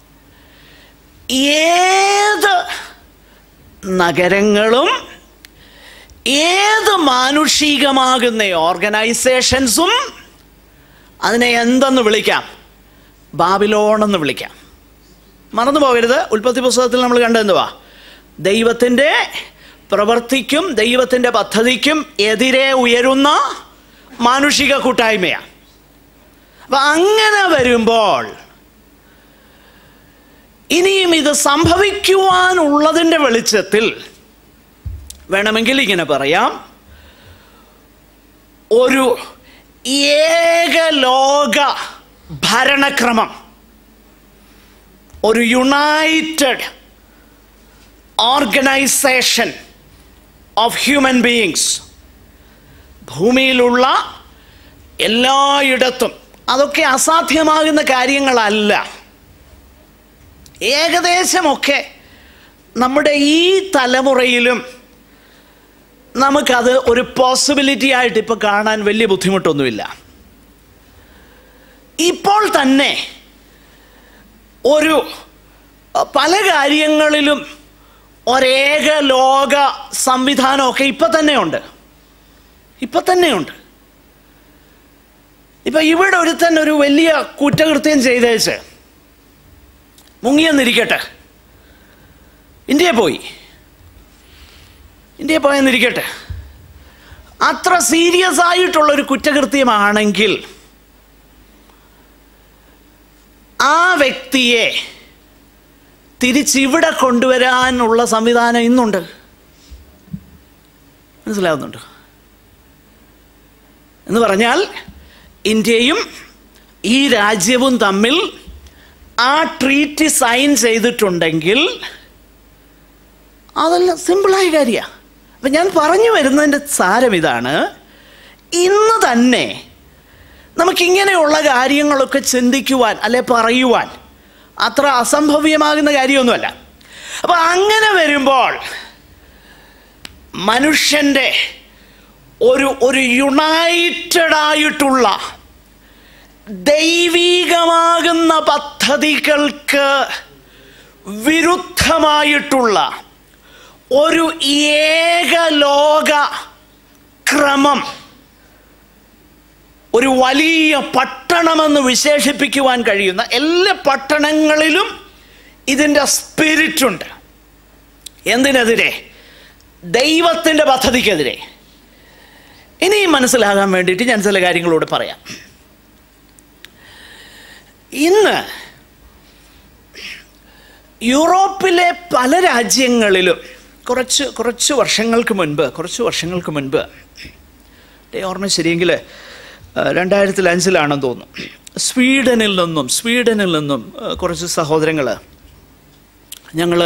ഏത് നഗരങ്ങളും ഏത് മാനുഷികമാകുന്ന ഓർഗനൈസേഷൻസും അതിനെ എന്തെന്ന് വിളിക്കാം ബാബിലോൺ എന്ന് വിളിക്കാം മറന്നു പോകരുത് ഉൽപ്പത്തി പുസ്തകത്തിൽ നമ്മൾ കണ്ടെന്തുവാ ദൈവത്തിൻ്റെ പ്രവൃത്തിക്കും ദൈവത്തിൻ്റെ പദ്ധതിക്കും എതിരെ ഉയരുന്ന മാനുഷിക കൂട്ടായ്മയാണ് അപ്പം അങ്ങനെ വരുമ്പോൾ ഇനിയും ഇത് സംഭവിക്കുവാനുള്ളതിൻ്റെ വെളിച്ചത്തിൽ വേണമെങ്കിൽ ഇങ്ങനെ പറയാം ഒരു ഏകലോക ഭരണക്രമം ഒരു united organisation of human beings ഭൂമിയിലുള്ള എല്ലായിടത്തും അതൊക്കെ അസാധ്യമാകുന്ന കാര്യങ്ങളല്ല ഏകദേശമൊക്കെ നമ്മുടെ ഈ തലമുറയിലും നമുക്കത് ഒരു പോസിബിലിറ്റി ആയിട്ട് ഇപ്പോൾ കാണാൻ വലിയ ബുദ്ധിമുട്ടൊന്നുമില്ല ഇപ്പോൾ തന്നെ ഒരു പല കാര്യങ്ങളിലും ഒരേക ലോക സംവിധാനമൊക്കെ ഇപ്പം തന്നെയുണ്ട് ഇപ്പം തന്നെയുണ്ട് ഇപ്പം ഇവിടെ ഒരുത്തൻ ഒരു വലിയ കുറ്റകൃത്യം ചെയ്തേച്ച് മുങ്ങിയെന്നിരിക്കട്ടെ ഇന്ത്യയിൽ പോയി ഇന്ത്യയിൽ പോയെന്നിരിക്കട്ടെ അത്ര സീരിയസ് ആയിട്ടുള്ളൊരു കുറ്റകൃത്യമാണെങ്കിൽ ആ വ്യക്തിയെ തിരിച്ചിവിടെ കൊണ്ടുവരാനുള്ള സംവിധാനം ഇന്നുണ്ട് മനസ്സിലാവുന്നുണ്ട് എന്ന് പറഞ്ഞാൽ ഇന്ത്യയും ഈ രാജ്യവും തമ്മിൽ ആ ട്രീറ്റ് സൈൻ ചെയ്തിട്ടുണ്ടെങ്കിൽ അതെല്ലാം സിമ്പിളായ കാര്യമാണ് അപ്പം ഞാൻ പറഞ്ഞു വരുന്നതിൻ്റെ സാരം ഇതാണ് ഇന്ന് തന്നെ നമുക്കിങ്ങനെയുള്ള കാര്യങ്ങളൊക്കെ ചിന്തിക്കുവാൻ അല്ലെ പറയുവാൻ അത്ര അസംഭവ്യമാകുന്ന കാര്യമൊന്നുമല്ല അപ്പം അങ്ങനെ വരുമ്പോൾ മനുഷ്യൻ്റെ ഒരു ഒരു യുണൈറ്റഡ് ആയിട്ടുള്ള ദൈവീകമാകുന്ന പദ്ധതികൾക്ക് വിരുദ്ധമായിട്ടുള്ള ഒരു ഏകലോക ക്രമം ഒരു വലിയ പട്ടണമെന്ന് വിശേഷിപ്പിക്കുവാൻ കഴിയുന്ന എല്ലാ പട്ടണങ്ങളിലും ഇതിൻ്റെ സ്പിരിറ്റുണ്ട് എന്തിനെതിരെ ദൈവത്തിൻ്റെ പദ്ധതിക്കെതിരെ ഇനിയും മനസ്സിലാകാൻ വേണ്ടിയിട്ട് ഞാൻ ചില കാര്യങ്ങളോട് പറയാം ഇന്ന് യൂറോപ്പിലെ പല രാജ്യങ്ങളിലും കുറച്ച് കുറച്ച് വർഷങ്ങൾക്ക് മുൻപ് കുറച്ച് വർഷങ്ങൾക്ക് മുൻപ് എൻ്റെ ഓർമ്മ ശരിയെങ്കിൽ രണ്ടായിരത്തിൽ അഞ്ചിലാണെന്ന് തോന്നുന്നു സ്വീഡനിൽ നിന്നും സ്വീഡനിൽ നിന്നും ആ, കുറച്ച് സഹോദരങ്ങൾ ഞങ്ങൾ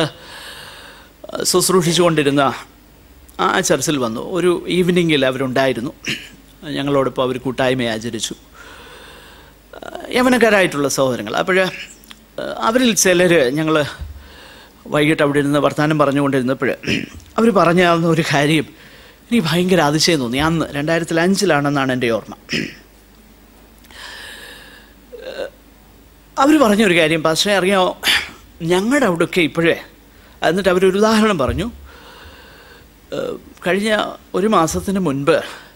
ശുശ്രൂഷിച്ചുകൊണ്ടിരുന്ന ആ ചർച്ചിൽ വന്നു ഒരു ഈവനിങ്ങിൽ അവരുണ്ടായിരുന്നു ഞങ്ങളോടൊപ്പം അവർ കൂട്ടായ്മ ആചരിച്ചു യവനക്കാരായിട്ടുള്ള സഹോദരങ്ങൾ അപ്പോൾ അവരിൽ ചിലർ ഞങ്ങൾ വൈകിട്ട് അവിടെ ഇരുന്ന് വർത്തമാനം പറഞ്ഞുകൊണ്ടിരുന്നപ്പോൾ അവർ പറഞ്ഞ ഒരു കാര്യം എനിക്ക് ഭയങ്കര അതിശയം തോന്നി അന്ന് രണ്ടായിരത്തി അഞ്ചിലാണെന്നാണ് എൻ്റെ ഓർമ്മ അവർ പറഞ്ഞൊരു കാര്യം പക്ഷേ അറിയാമോ ഞങ്ങളുടെ അവിടെയൊക്കെ ഇപ്പോഴേ എന്നിട്ട് അവരൊരു ഉദാഹരണം പറഞ്ഞു ഏഹ് കഴിഞ്ഞ ഒരു മാസത്തിന് മുൻപ്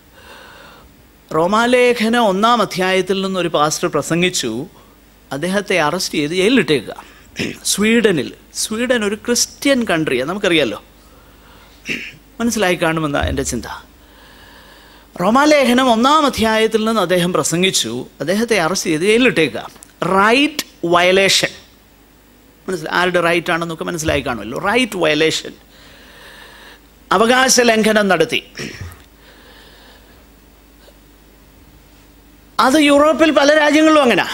റോമാലേഖന ഒന്നാം അധ്യായത്തിൽ നിന്നൊരു പാസ്റ്റർ പ്രസംഗിച്ചു അദ്ദേഹത്തെ അറസ്റ്റ് ചെയ്ത് ജയിലിലിട്ടേക്കുക സ്വീഡനിൽ സ്വീഡൻ ഒരു ക്രിസ്ത്യൻ കൺട്രിയാണ് നമുക്കറിയാലോ മനസ്സിലായി കാണുമെന്ന എൻ്റെ ചിന്ത റോമാലേഖനം ഒന്നാം അധ്യായത്തിൽ നിന്ന് അദ്ദേഹം പ്രസംഗിച്ചു അദ്ദേഹത്തെ അറസ്റ്റ് ചെയ്ത് ജയിലിലിട്ടേക്കുക റൈറ്റ് വയലേഷൻ മനസ്സിലായി ആരുടെ റൈറ്റ് ആണെന്നൊക്കെ മനസ്സിലായി കാണുമല്ലോ റൈറ്റ് വയലേഷൻ അവകാശ ലംഘനം നടത്തി അത് യൂറോപ്പിൽ പല രാജ്യങ്ങളിലും അങ്ങനെ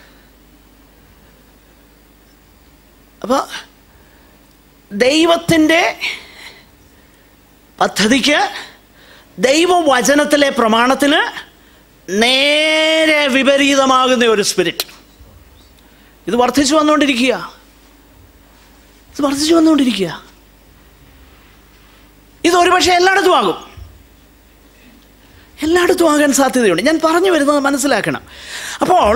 അപ്പോൾ ദൈവത്തിൻ്റെ പദ്ധതിക്ക് ദൈവവചനത്തിലെ പ്രമാണത്തിന് നേരെ വിപരീതമാകുന്ന ഒരു സ്പിരിറ്റ് ഇത് വർദ്ധിച്ചു വന്നുകൊണ്ടിരിക്കുക ഇത് വർദ്ധിച്ചു വന്നുകൊണ്ടിരിക്കുക ഇത് ഒരുപക്ഷെ എല്ലായിടത്തും ആകും എല്ലായിടത്തും ആകാൻ സാധ്യതയുണ്ട് ഞാൻ പറഞ്ഞു വരുന്നത് മനസ്സിലാക്കണം അപ്പോൾ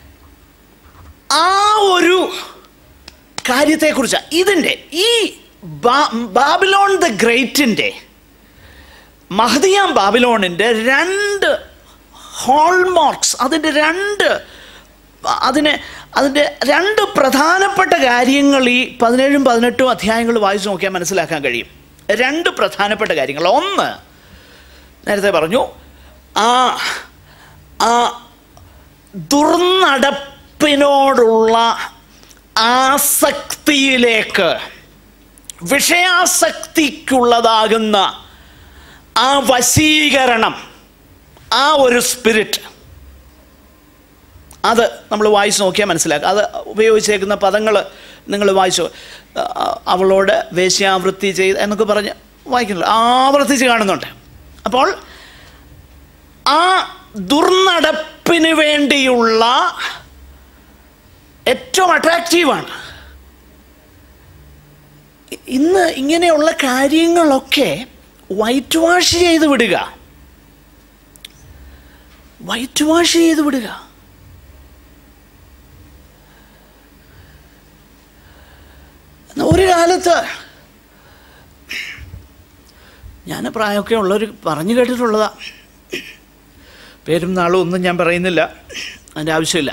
ആ ഒരു കാര്യത്തെക്കുറിച്ച് ഇതിൻ്റെ ഈ ബാ- ബാബിലോൺ ദ ഗ്രേറ്റിൻ്റെ മഹദിയാം ബാബിലോണിൻ്റെ രണ്ട് ഹോൾമാർക്സ് അതിൻ്റെ രണ്ട് അതിന് അതിൻ്റെ രണ്ട് പ്രധാനപ്പെട്ട കാര്യങ്ങൾ ഈ പതിനേഴും പതിനെട്ടും അധ്യായങ്ങൾ വായിച്ചു നോക്കിയാൽ മനസ്സിലാക്കാൻ കഴിയും രണ്ട് പ്രധാനപ്പെട്ട കാര്യങ്ങൾ ഒന്ന് നേരത്തെ പറഞ്ഞു ആ ആ ദുർനടപ്പിനോടുള്ള ആസക്തിയിലേക്ക് വിഷയാസക്തിക്കുള്ളതാകുന്ന ആ വശീകരണം ആ ഒരു സ്പിരിറ്റ് അത് നമ്മൾ വായിച്ച് നോക്കിയാൽ മനസ്സിലാക്കുക അത് ഉപയോഗിച്ചേക്കുന്ന പദങ്ങൾ നിങ്ങൾ വായിച്ചു ആ, അവളോട് വേശ്യാവൃത്തി ചെയ്ത് എന്നൊക്കെ പറഞ്ഞ് വായിക്കുന്നുണ്ട് ആവർത്തിച്ച് കാണുന്നുണ്ട് അപ്പോൾ ആ ദുർനടപ്പിന് വേണ്ടിയുള്ള ഏറ്റവും അട്രാക്റ്റീവാണ് ഇ- ഇന്ന് ഇങ്ങനെയുള്ള കാര്യങ്ങളൊക്കെ വൈറ്റ് വാഷ് ചെയ്ത് വിടുക വൈറ്റ് വാഷ് ചെയ്ത് വിടുക എന്നാ ഒരു കാലത്ത് ഞാൻ പ്രായമൊക്കെ ഉള്ളവർ പറഞ്ഞു കേട്ടിട്ടുള്ളതാ പേരും നാളും ഒന്നും ഞാൻ പറയുന്നില്ല അതിൻ്റെ ആവശ്യമില്ല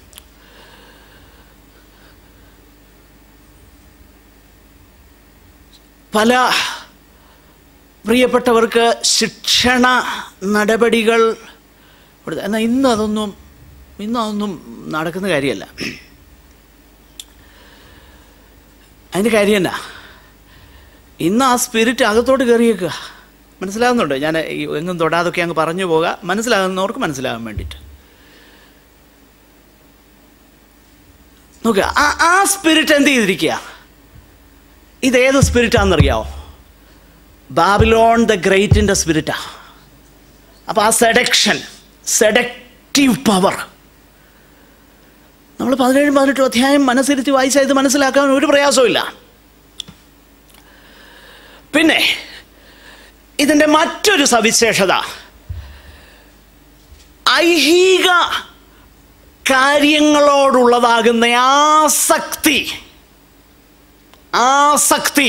പല പ്രിയപ്പെട്ടവർക്ക് ശിക്ഷണ നടപടികൾ കൊടുത്ത- എന്നാൽ ഇന്ന് അതൊന്നും ഇന്ന് അതൊന്നും നടക്കുന്ന കാര്യമല്ല അതിൻ്റെ കാര്യം എന്നാ ഇന്ന് ആ സ്പിരിറ്റ് അകത്തോട്ട് കയറിയേക്കുക മനസ്സിലാകുന്നുണ്ടോ ഞാൻ ഈ എങ്ങും തൊടാതൊക്കെ അങ്ങ് പറഞ്ഞു പോകാം മനസ്സിലാകുന്നവർക്ക് മനസ്സിലാകാൻ വേണ്ടിയിട്ട് നോക്കുക ആ ആ സ്പിരിറ്റ് എന്ത് ചെയ്തിരിക്കുക ഇതേത് സ്പിരിറ്റാണെന്നറിയാവോ ബാബിലോൺ ദ ഗ്രേറ്റിൻ്റെ സ്പിരിറ്റാ അപ്പോൾ ആ സെഡക്ഷൻ സെഡക്റ്റീവ് പവർ നമ്മൾ പതിനേഴും പതിനെട്ടും അധ്യായം മനസ്സിരുത്തി വായിച്ചാൽ ഇത് മനസ്സിലാക്കാൻ ഒരു പ്രയാസമില്ല പിന്നെ ഇതിൻ്റെ മറ്റൊരു സവിശേഷത ഐഹിക കാര്യങ്ങളോടുള്ളതാകുന്ന ആസക്തി ആസക്തി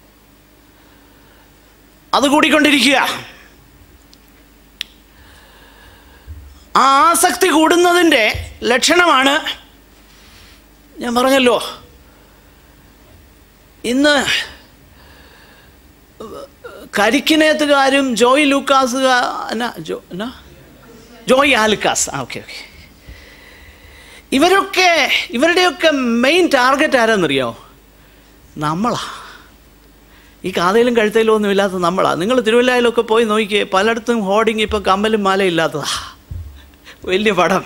അത് കൂടിക്കൊണ്ടിരിക്കുക ആ ആസക്തി കൂടുന്നതിൻ്റെ ലക്ഷണമാണ് ഞാൻ പറഞ്ഞല്ലോ ഇന്ന് കരിക്കിനേത്തുകാരും ജോയ് ലൂക്കാസുകാർ എന്നാ ജോ എന്നാ ജോയ് ആലുക്കാസ് ആ ഓക്കെ ഓക്കെ ഇവരൊക്കെ ഇവരുടെയൊക്കെ മെയിൻ ടാർഗറ്റ് ആരാന്നറിയോ നമ്മളാ ഈ കാതയിലും കഴുത്തയിലും ഒന്നും ഇല്ലാത്ത നമ്മളാ നിങ്ങൾ തിരുവല്ലായിലൊക്കെ പോയി നോക്കിയേ പലയിടത്തും ഹോർഡിങ് ഇപ്പം കമ്മലും മാലയും ഇല്ലാത്തതാ വലിയ പടം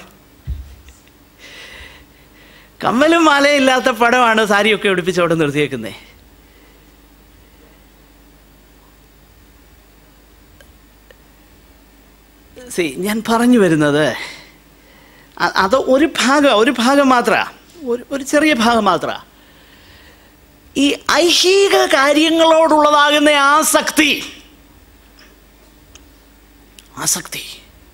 കമ്മലും മാലയും ഇല്ലാത്ത പടമാണ് സാരിയൊക്കെ ഉടുപ്പിച്ച് അവിടെ നിർത്തിയേക്കുന്നത് സി ഞാൻ പറഞ്ഞു വരുന്നത് അ- അത് ഒരു ഭാഗം ഒരു ഭാഗം മാത്രമാണ് ഒരു ഒരു ചെറിയ ഭാഗം മാത്രമാണ് ഈ ഐഹിക കാര്യങ്ങളോടുള്ളതാകുന്ന ആസക്തി ആസക്തി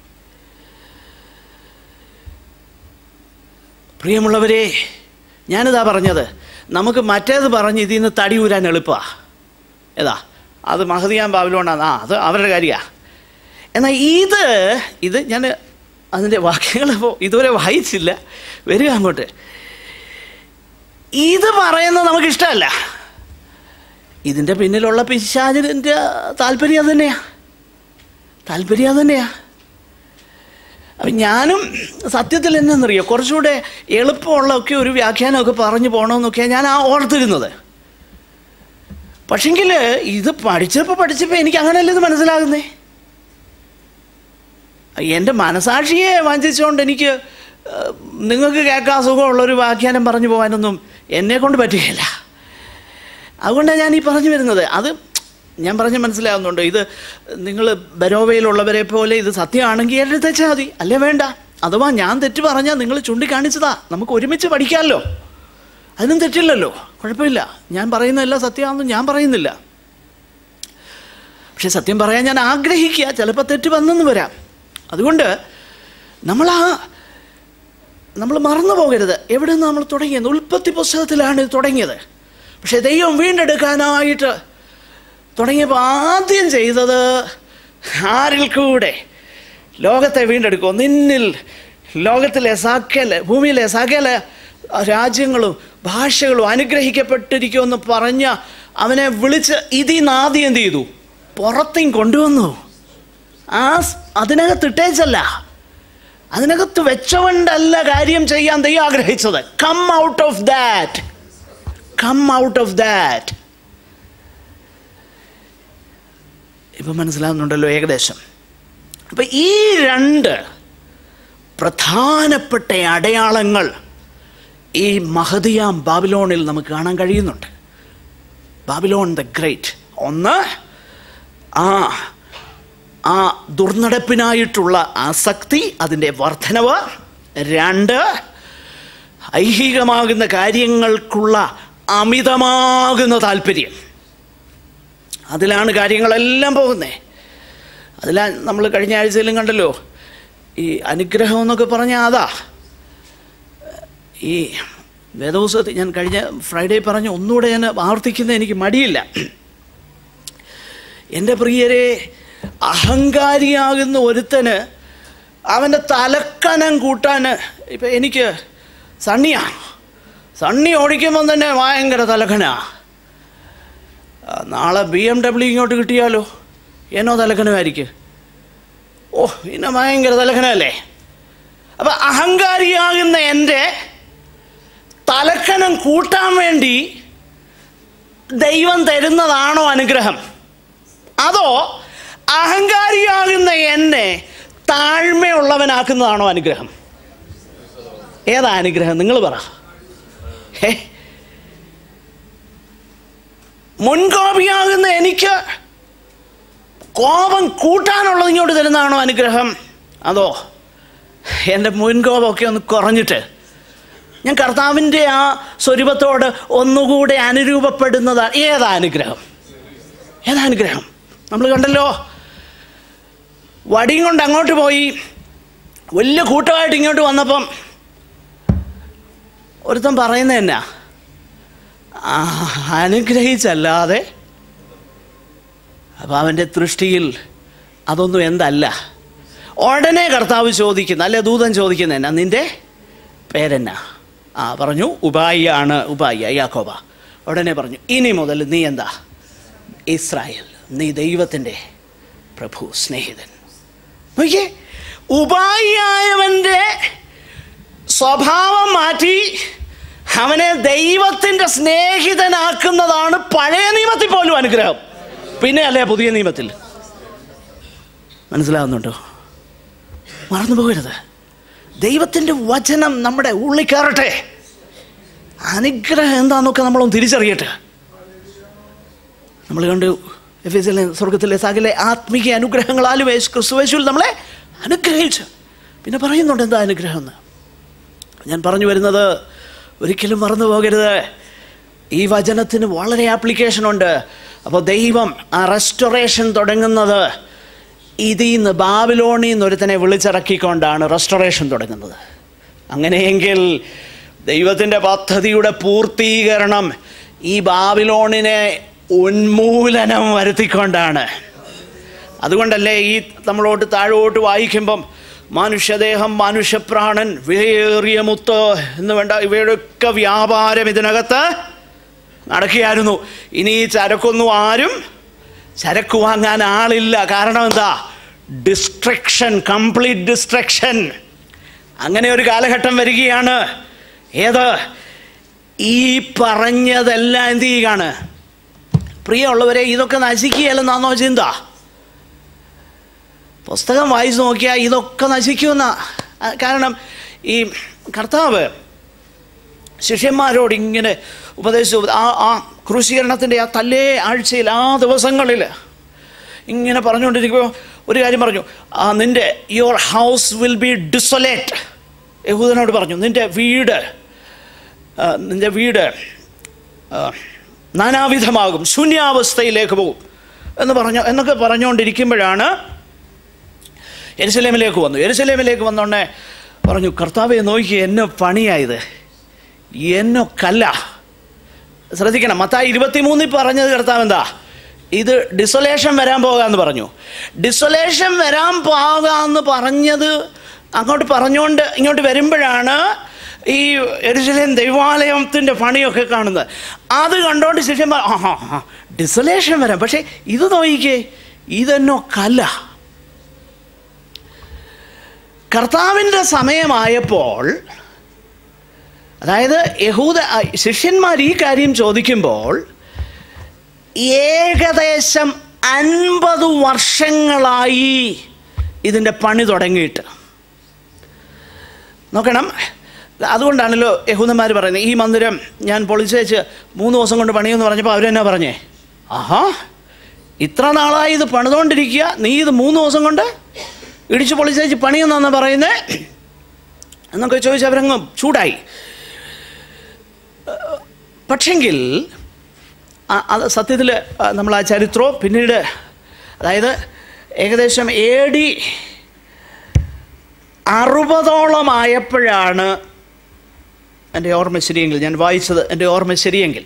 പ്രിയമുള്ളവരെ ഞാനിതാ പറഞ്ഞത് നമുക്ക് മറ്റേത് പറഞ്ഞ് ഇതിൽ നിന്ന് തടി ഊരാൻ എളുപ്പമാണ് ഏതാ അത് മഹദിയാൻ ബാബിലോണാണ് ആ അത് അവരുടെ കാര്യമാണ് എന്നാൽ ഇത് ഇത് ഞാൻ അതിൻ്റെ വാക്യങ്ങൾ ഇപ്പോൾ ഇതുവരെ വായിച്ചില്ല വരിക അങ്ങോട്ട് ഇത് പറയുന്നത് നമുക്കിഷ്ടമല്ല ഇതിൻ്റെ പിന്നിലുള്ള പിശാചിൻ്റെ താല്പര്യം അത് തന്നെയാണ് താല്പര്യം അത് തന്നെയാണ് അപ്പം ഞാനും സത്യത്തിൽ എന്തെന്നറിയോ കുറച്ചുകൂടെ എളുപ്പമുള്ളൊക്കെ ഒരു വ്യാഖ്യാനമൊക്കെ പറഞ്ഞു പോകണമെന്നൊക്കെയാണ് ഞാൻ ആ ഓർത്തിരുന്നത് പക്ഷെങ്കിൽ ഇത് പഠിച്ചപ്പോൾ പഠിച്ചപ്പോൾ എനിക്ക് അങ്ങനെയല്ല ഇത് മനസ്സിലാകുന്നേ എൻ്റെ മനസാക്ഷിയെ വഞ്ചിച്ചുകൊണ്ട് എനിക്ക് ഏഹ്, നിങ്ങൾക്ക് കേൾക്കാൻ സുഖമുള്ളൊരു വ്യാഖ്യാനം പറഞ്ഞു പോകാനൊന്നും എന്നെ കൊണ്ട് പറ്റുകയില്ല അതുകൊണ്ടാണ് ഞാൻ ഈ പറഞ്ഞു വരുന്നത് അത് ഞാൻ പറഞ്ഞ് മനസ്സിലാകുന്നുണ്ട് ഇത് നിങ്ങൾ ബരോവയിലുള്ളവരെ പോലെ ഇത് സത്യമാണെങ്കിൽ എന്നെ തെച്ചാൽ മതി അല്ലേ വേണ്ട അഥവാ ഞാൻ തെറ്റ് പറഞ്ഞാൽ നിങ്ങൾ ചൂണ്ടിക്കാണിച്ചതാ നമുക്ക് ഒരുമിച്ച് പഠിക്കാമല്ലോ അതിനും തെറ്റില്ലല്ലോ കുഴപ്പമില്ല ഞാൻ പറയുന്നതെല്ലാം സത്യമാണെന്ന് ഞാൻ പറയുന്നില്ല പക്ഷെ സത്യം പറയാൻ ഞാൻ ആഗ്രഹിക്കുക ചിലപ്പോൾ തെറ്റ് വന്നെന്ന് വരാം അതുകൊണ്ട് നമ്മൾ ആ നമ്മൾ മറന്നു പോകരുത് എവിടെ നിന്ന് നമ്മൾ തുടങ്ങിയത് ഉൽപ്പത്തി പുസ്തകത്തിലാണ് ഇത് തുടങ്ങിയത് പക്ഷേ ദൈവം വീണ്ടെടുക്കാനായിട്ട് തുടങ്ങിയപ്പോൾ ആദ്യം ചെയ്തത് ആരിൽ കൂടെ ലോകത്തെ വീണ്ടെടുക്കും നിന്നിൽ ലോകത്തിലെ സകല ഭൂമിയിലെ സകല രാജ്യങ്ങളും ഭാഷകളും അനുഗ്രഹിക്കപ്പെട്ടിരിക്കുമെന്ന് പറഞ്ഞ അവനെ വിളിച്ച് ഇതിന്ന് ആദ്യം എന്ത് ചെയ്തു പുറത്തേം കൊണ്ടുവന്നു ആ സ് അതിനകത്ത് ഇട്ടേച്ചല്ല അതിനകത്ത് വെച്ചുകൊണ്ടല്ല കാര്യം ചെയ്യാൻ ദൈവം ആഗ്രഹിച്ചത് come out of that come out of that ഇപ്പം മനസ്സിലാവുന്നുണ്ടല്ലോ ഏകദേശം അപ്പം ഈ രണ്ട് പ്രധാനപ്പെട്ട അടയാളങ്ങൾ ഈ മഹദിയാം ബാബിലോണിൽ നമുക്ക് കാണാൻ കഴിയുന്നുണ്ട് ബാബിലോൺ ദ ഗ്രേറ്റ് ഒന്ന് ആ ആ ദുർനടപ്പിനായിട്ടുള്ള ആസക്തി അതിൻ്റെ വർധനവ് രണ്ട് ഐഹികമാകുന്ന കാര്യങ്ങൾക്കുള്ള അമിതമാകുന്ന താല്പര്യം അതിലാണ് കാര്യങ്ങളെല്ലാം പോകുന്നത് അതിലാ നമ്മൾ കഴിഞ്ഞ ആഴ്ചയിലും കണ്ടല്ലോ ഈ അനുഗ്രഹം എന്നൊക്കെ പറഞ്ഞാൽ അതാ ഈ വേദപുസ്തകത്തിൽ ഞാൻ കഴിഞ്ഞ ഫ്രൈഡേ പറഞ്ഞ ഒന്നുകൂടെ ഞാൻ ആവർത്തിക്കുന്ന എനിക്ക് മടിയില്ല എൻ്റെ പ്രിയരെ അഹങ്കാരിയാകുന്ന ഒരുത്തന് അവൻ്റെ തലക്കനം കൂട്ടാൻ ഇപ്പം എനിക്ക് സണ്ണിയാ സണ്ണി ഓടിക്കുമ്പം തന്നെ ഭയങ്കര തലക്കനാ ആ, നാളെ ബി എം ഡബ്ല്യു ഇങ്ങോട്ട് കിട്ടിയാലോ എന്നോ തലക്കനമായിരിക്കും ഓ പിന്നെ ഭയങ്കര തലക്കനല്ലേ അപ്പം അഹങ്കാരിയാകുന്ന എൻ്റെ തലക്കനം കൂട്ടാൻ വേണ്ടി ദൈവം തരുന്നതാണോ അനുഗ്രഹം അതോ അഹങ്കാരിയാകുന്ന എന്നെ താഴ്മയുള്ളവനാക്കുന്നതാണോ അനുഗ്രഹം ഏതാ അനുഗ്രഹം നിങ്ങൾ പറ ഹേ മുൻകോപിയാകുന്ന എനിക്ക് കോപം കൂട്ടാനുള്ളത് ഇങ്ങോട്ട് തരുന്നതാണോ അനുഗ്രഹം അതോ എൻ്റെ മുൻകോപമൊക്കെ ഒന്ന് കുറഞ്ഞിട്ട് ഞാൻ കർത്താവിൻ്റെ ആ സ്വരൂപത്തോട് ഒന്നുകൂടെ അനുരൂപപ്പെടുന്നതാണ് ഏതാ അനുഗ്രഹം ഏതാ അനുഗ്രഹം നമ്മൾ കണ്ടല്ലോ വടിയും കൊണ്ട് അങ്ങോട്ട് പോയി വലിയ കൂട്ടമായിട്ട് ഇങ്ങോട്ട് വന്നപ്പം ഒരുത്തൻ പറയുന്നത് എന്നാ ആ, അനുഗ്രഹിച്ചല്ലാതെ അപ്പം അവൻ്റെ ദൃഷ്ടിയിൽ അതൊന്നും എന്തല്ല ഉടനെ കർത്താവ് ചോദിക്കുന്ന അല്ലെ ദൂതൻ ചോദിക്കുന്ന എന്നാ നിൻ്റെ പേരെന്നാ ആ പറഞ്ഞു ഉപായിയാണ് ഉപായി യാക്കോബ ഉടനെ പറഞ്ഞു ഇനി മുതൽ നീ എന്താ ഇസ്രായേൽ നീ ദൈവത്തിൻ്റെ പ്രഭു സ്നേഹിതൻ നോക്കിയേ ഉപായിയായവൻ്റെ സ്വഭാവം മാറ്റി അവനെ ദൈവത്തിൻ്റെ സ്നേഹിതനാക്കുന്നതാണ് പഴയ നിയമത്തിൽ പോലും അനുഗ്രഹം പിന്നെ അല്ലേ പുതിയ നിയമത്തിൽ മനസ്സിലാവുന്നുണ്ടോ മറന്നു പോകരുത് ദൈവത്തിൻ്റെ വചനം നമ്മുടെ ഉള്ളിൽ കയറട്ടെ അനുഗ്രഹം എന്താണെന്നൊക്കെ നമ്മളൊന്ന് തിരിച്ചറിയട്ടെ നമ്മൾ കണ്ടു എഫ് എസ് സ്വർഗത്തിലെ സകലെ ആത്മീയ അനുഗ്രഹങ്ങളാലും യേശു ക്രിസ്തുവേശുവിൽ നമ്മളെ അനുഗ്രഹിച്ച് പിന്നെ പറയുന്നുണ്ട് എന്താ അനുഗ്രഹം എന്ന് ഞാൻ പറഞ്ഞു വരുന്നത് ഒരിക്കലും മറന്നു പോകരുത് ഈ വചനത്തിന് വളരെ ആപ്ലിക്കേഷൻ ഉണ്ട് അപ്പോൾ ദൈവം ആ റെസ്റ്റോറേഷൻ തുടങ്ങുന്നത് ഇതിൽ നിന്ന് ബാബിലോണിൽ നിന്ന് ഒരുത്തനെ വിളിച്ചിറക്കിക്കൊണ്ടാണ് റെസ്റ്റോറേഷൻ തുടങ്ങുന്നത് അങ്ങനെയെങ്കിൽ ദൈവത്തിൻ്റെ പദ്ധതിയുടെ പൂർത്തീകരണം ഈ ബാബിലോണിനെ ഉന്മൂലനം വരുത്തിക്കൊണ്ടാണ് അതുകൊണ്ടല്ലേ ഈ നമ്മളോട്ട് താഴോട്ട് വായിക്കുമ്പം മനുഷ്യദേഹം മനുഷ്യപ്രാണൻ വിലയേറിയ മുത്ത് എന്ന് വേണ്ട ഇവയുടെയൊക്കെ വ്യാപാരം ഇതിനകത്ത് നടക്കുകയായിരുന്നു ഇനി ഈ ചരക്കൊന്നും ആരും ചരക്ക് വാങ്ങാൻ ആളില്ല കാരണം എന്താ ഡിസ്ട്രക്ഷൻ കംപ്ലീറ്റ് ഡിസ്ട്രക്ഷൻ അങ്ങനെ ഒരു കാലഘട്ടം വരികയാണ് ഏത് ഈ പറഞ്ഞതെല്ലാം എന്ത് ചെയ്യുകയാണ് പ്രിയമുള്ളവരെ ഇതൊക്കെ നശിക്കുകയല്ലെന്നാണോ ചിന്ത പുസ്തകം വായിച്ചു നോക്കിയാൽ ഇതൊക്കെ നശിക്കുമെന്ന കാരണം ഈ കർത്താവ് ശിഷ്യന്മാരോട് ഇങ്ങനെ ഉപദേശിച്ചു ആ ആ ക്രൂശീകരണത്തിൻ്റെ ആ തലേ ആഴ്ചയിൽ ആ ദിവസങ്ങളിൽ ഇങ്ങനെ പറഞ്ഞുകൊണ്ടിരിക്കുമ്പോൾ ഒരു കാര്യം പറഞ്ഞു ആ നിൻ്റെ your house will be desolate യഹൂദനോട് പറഞ്ഞു നിൻ്റെ വീട് ആ, നിൻ്റെ വീട് ആ, നാനാവിധമാകും ശൂന്യാവസ്ഥയിലേക്ക് പോകും എന്ന് പറഞ്ഞു എന്നൊക്കെ പറഞ്ഞുകൊണ്ടിരിക്കുമ്പോഴാണ് എരുസലേമിലേക്ക് വന്നു എരുസലേമിലേക്ക് വന്നോണ്ടേ പറഞ്ഞു കർത്താവെ നോക്കി എന്നെ പണിയായത് എന്നോ കല്ല ശ്രദ്ധിക്കണം മത്തായി ഇരുപത്തിമൂന്നിൽ പറഞ്ഞത് കർത്താവ് എന്താ ഇത് ഡിസൊലേഷൻ വരാൻ പോകാന്ന് പറഞ്ഞു ഡിസൊലേഷൻ വരാൻ പോകാന്ന് പറഞ്ഞത് അങ്ങോട്ട് പറഞ്ഞുകൊണ്ട് ഇങ്ങോട്ട് വരുമ്പോഴാണ് ഈ എരുസലേം ദൈവാലയത്തിൻ്റെ പണിയൊക്കെ കാണുന്നത് അത് കണ്ടോണ്ട് ശിഷ്യന്മാർ ആ ഹാ ഹാ ഡിസൊലേഷൻ വരാം പക്ഷേ ഇത് നോക്കിക്കേ ഇതെന്നോ കല്ല കർത്താവിൻ്റെ സമയമായപ്പോൾ അതായത് യഹൂദ ആ, ശിഷ്യന്മാർ ഈ കാര്യം ചോദിക്കുമ്പോൾ ഏകദേശം അൻപത് വർഷങ്ങളായി ഇതിൻ്റെ പണി തുടങ്ങിയിട്ട് നോക്കണം അതുകൊണ്ടാണല്ലോ യഹൂദന്മാർ പറയുന്നത് ഈ മന്ദിരം ഞാൻ പൊളിച്ചേച്ച് മൂന്ന് ദിവസം കൊണ്ട് പണിയെന്ന് പറഞ്ഞപ്പോൾ അവരെന്നാ പറഞ്ഞേ ആഹാ ഇത്ര നാളായി ഇത് പണിതുകൊണ്ടിരിക്കുക നീ ഇത് മൂന്ന് ദിവസം കൊണ്ട് ഇടിച്ച് പൊളിച്ചേച്ച് പണിയെന്നാണ് പറയുന്നത് എന്നൊക്കെ ചോദിച്ച് അവരങ്ങ് ചൂടായി പക്ഷെങ്കിൽ ആ- അത് സത്യത്തിൽ നമ്മൾ ആ ചരിത്രവും പിന്നീട് അതായത് ഏകദേശം എ ഡി അറുപതോളം ആയപ്പോഴാണ് എൻ്റെ ഓർമ്മ ശരിയെങ്കിൽ ഞാൻ വായിച്ചത് എൻ്റെ ഓർമ്മ ശരിയെങ്കിൽ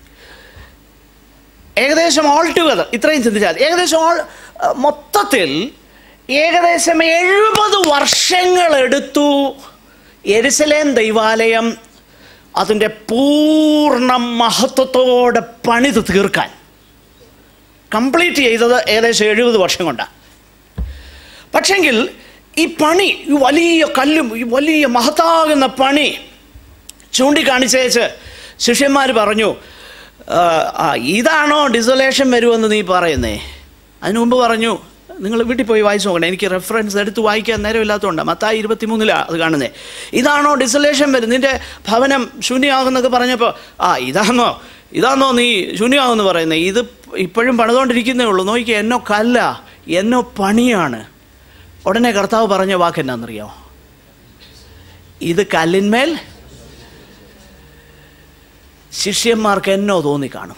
ഏകദേശം ഓൾ ടുഗദർ ഇത്രയും ചിന്തിച്ചാൽ മതി. ഏകദേശം ഓൾ മൊത്തത്തിൽ ഏകദേശം എഴുപത് വർഷങ്ങളെടുത്തു എരുസലേം ദൈവാലയം അതിൻ്റെ പൂർണ്ണ മഹത്വത്തോടെ പണിത് തീർക്കാൻ കംപ്ലീറ്റ് ചെയ്തത് ഏകദേശം എഴുപത് വർഷം കൊണ്ടാണ് പക്ഷെങ്കിൽ ഈ പണി ഈ വലിയ കല്ലും ഈ വലിയ മഹത്താകുന്ന പണി ചൂണ്ടിക്കാണിച്ചേച്ച് ശിഷ്യന്മാർ പറഞ്ഞു "ആ, ആ ഇതാണോ ഡിസൊലേഷൻ വരുമെന്ന് നീ പറയുന്നേ അതിനു മുമ്പ് പറഞ്ഞു നിങ്ങൾ വീട്ടിൽ പോയി വായിച്ചു നോക്കണം എനിക്ക് റെഫറൻസ് എടുത്ത് വായിക്കാൻ നേരമില്ലാത്തതുകൊണ്ട് മത്തായി ഇരുപത്തിമൂന്നിലാണ് അത് കാണുന്നത് ഇതാണോ ഡിസൊലേഷൻ വരും നിൻ്റെ ഭവനം ശൂന്യമാകുന്നൊക്കെ പറഞ്ഞപ്പോൾ ആ ഇതാണോ ഇതാണോ നീ ശൂന്യമാകുമെന്ന് പറയുന്നത് ഇത് ഇപ്പോഴും പണിതുകൊണ്ടിരിക്കുന്നേ ഉള്ളൂ നോക്കിക്കുക എന്നോ കല്ല എന്നോ പണിയാണ് ഉടനെ കർത്താവ് പറഞ്ഞ വാക്ക് എന്നാണെന്നറിയോ ഇത് കല്ലിന്മേൽ ശിഷ്യന്മാർക്ക് എന്നോ തോന്നിക്കാണും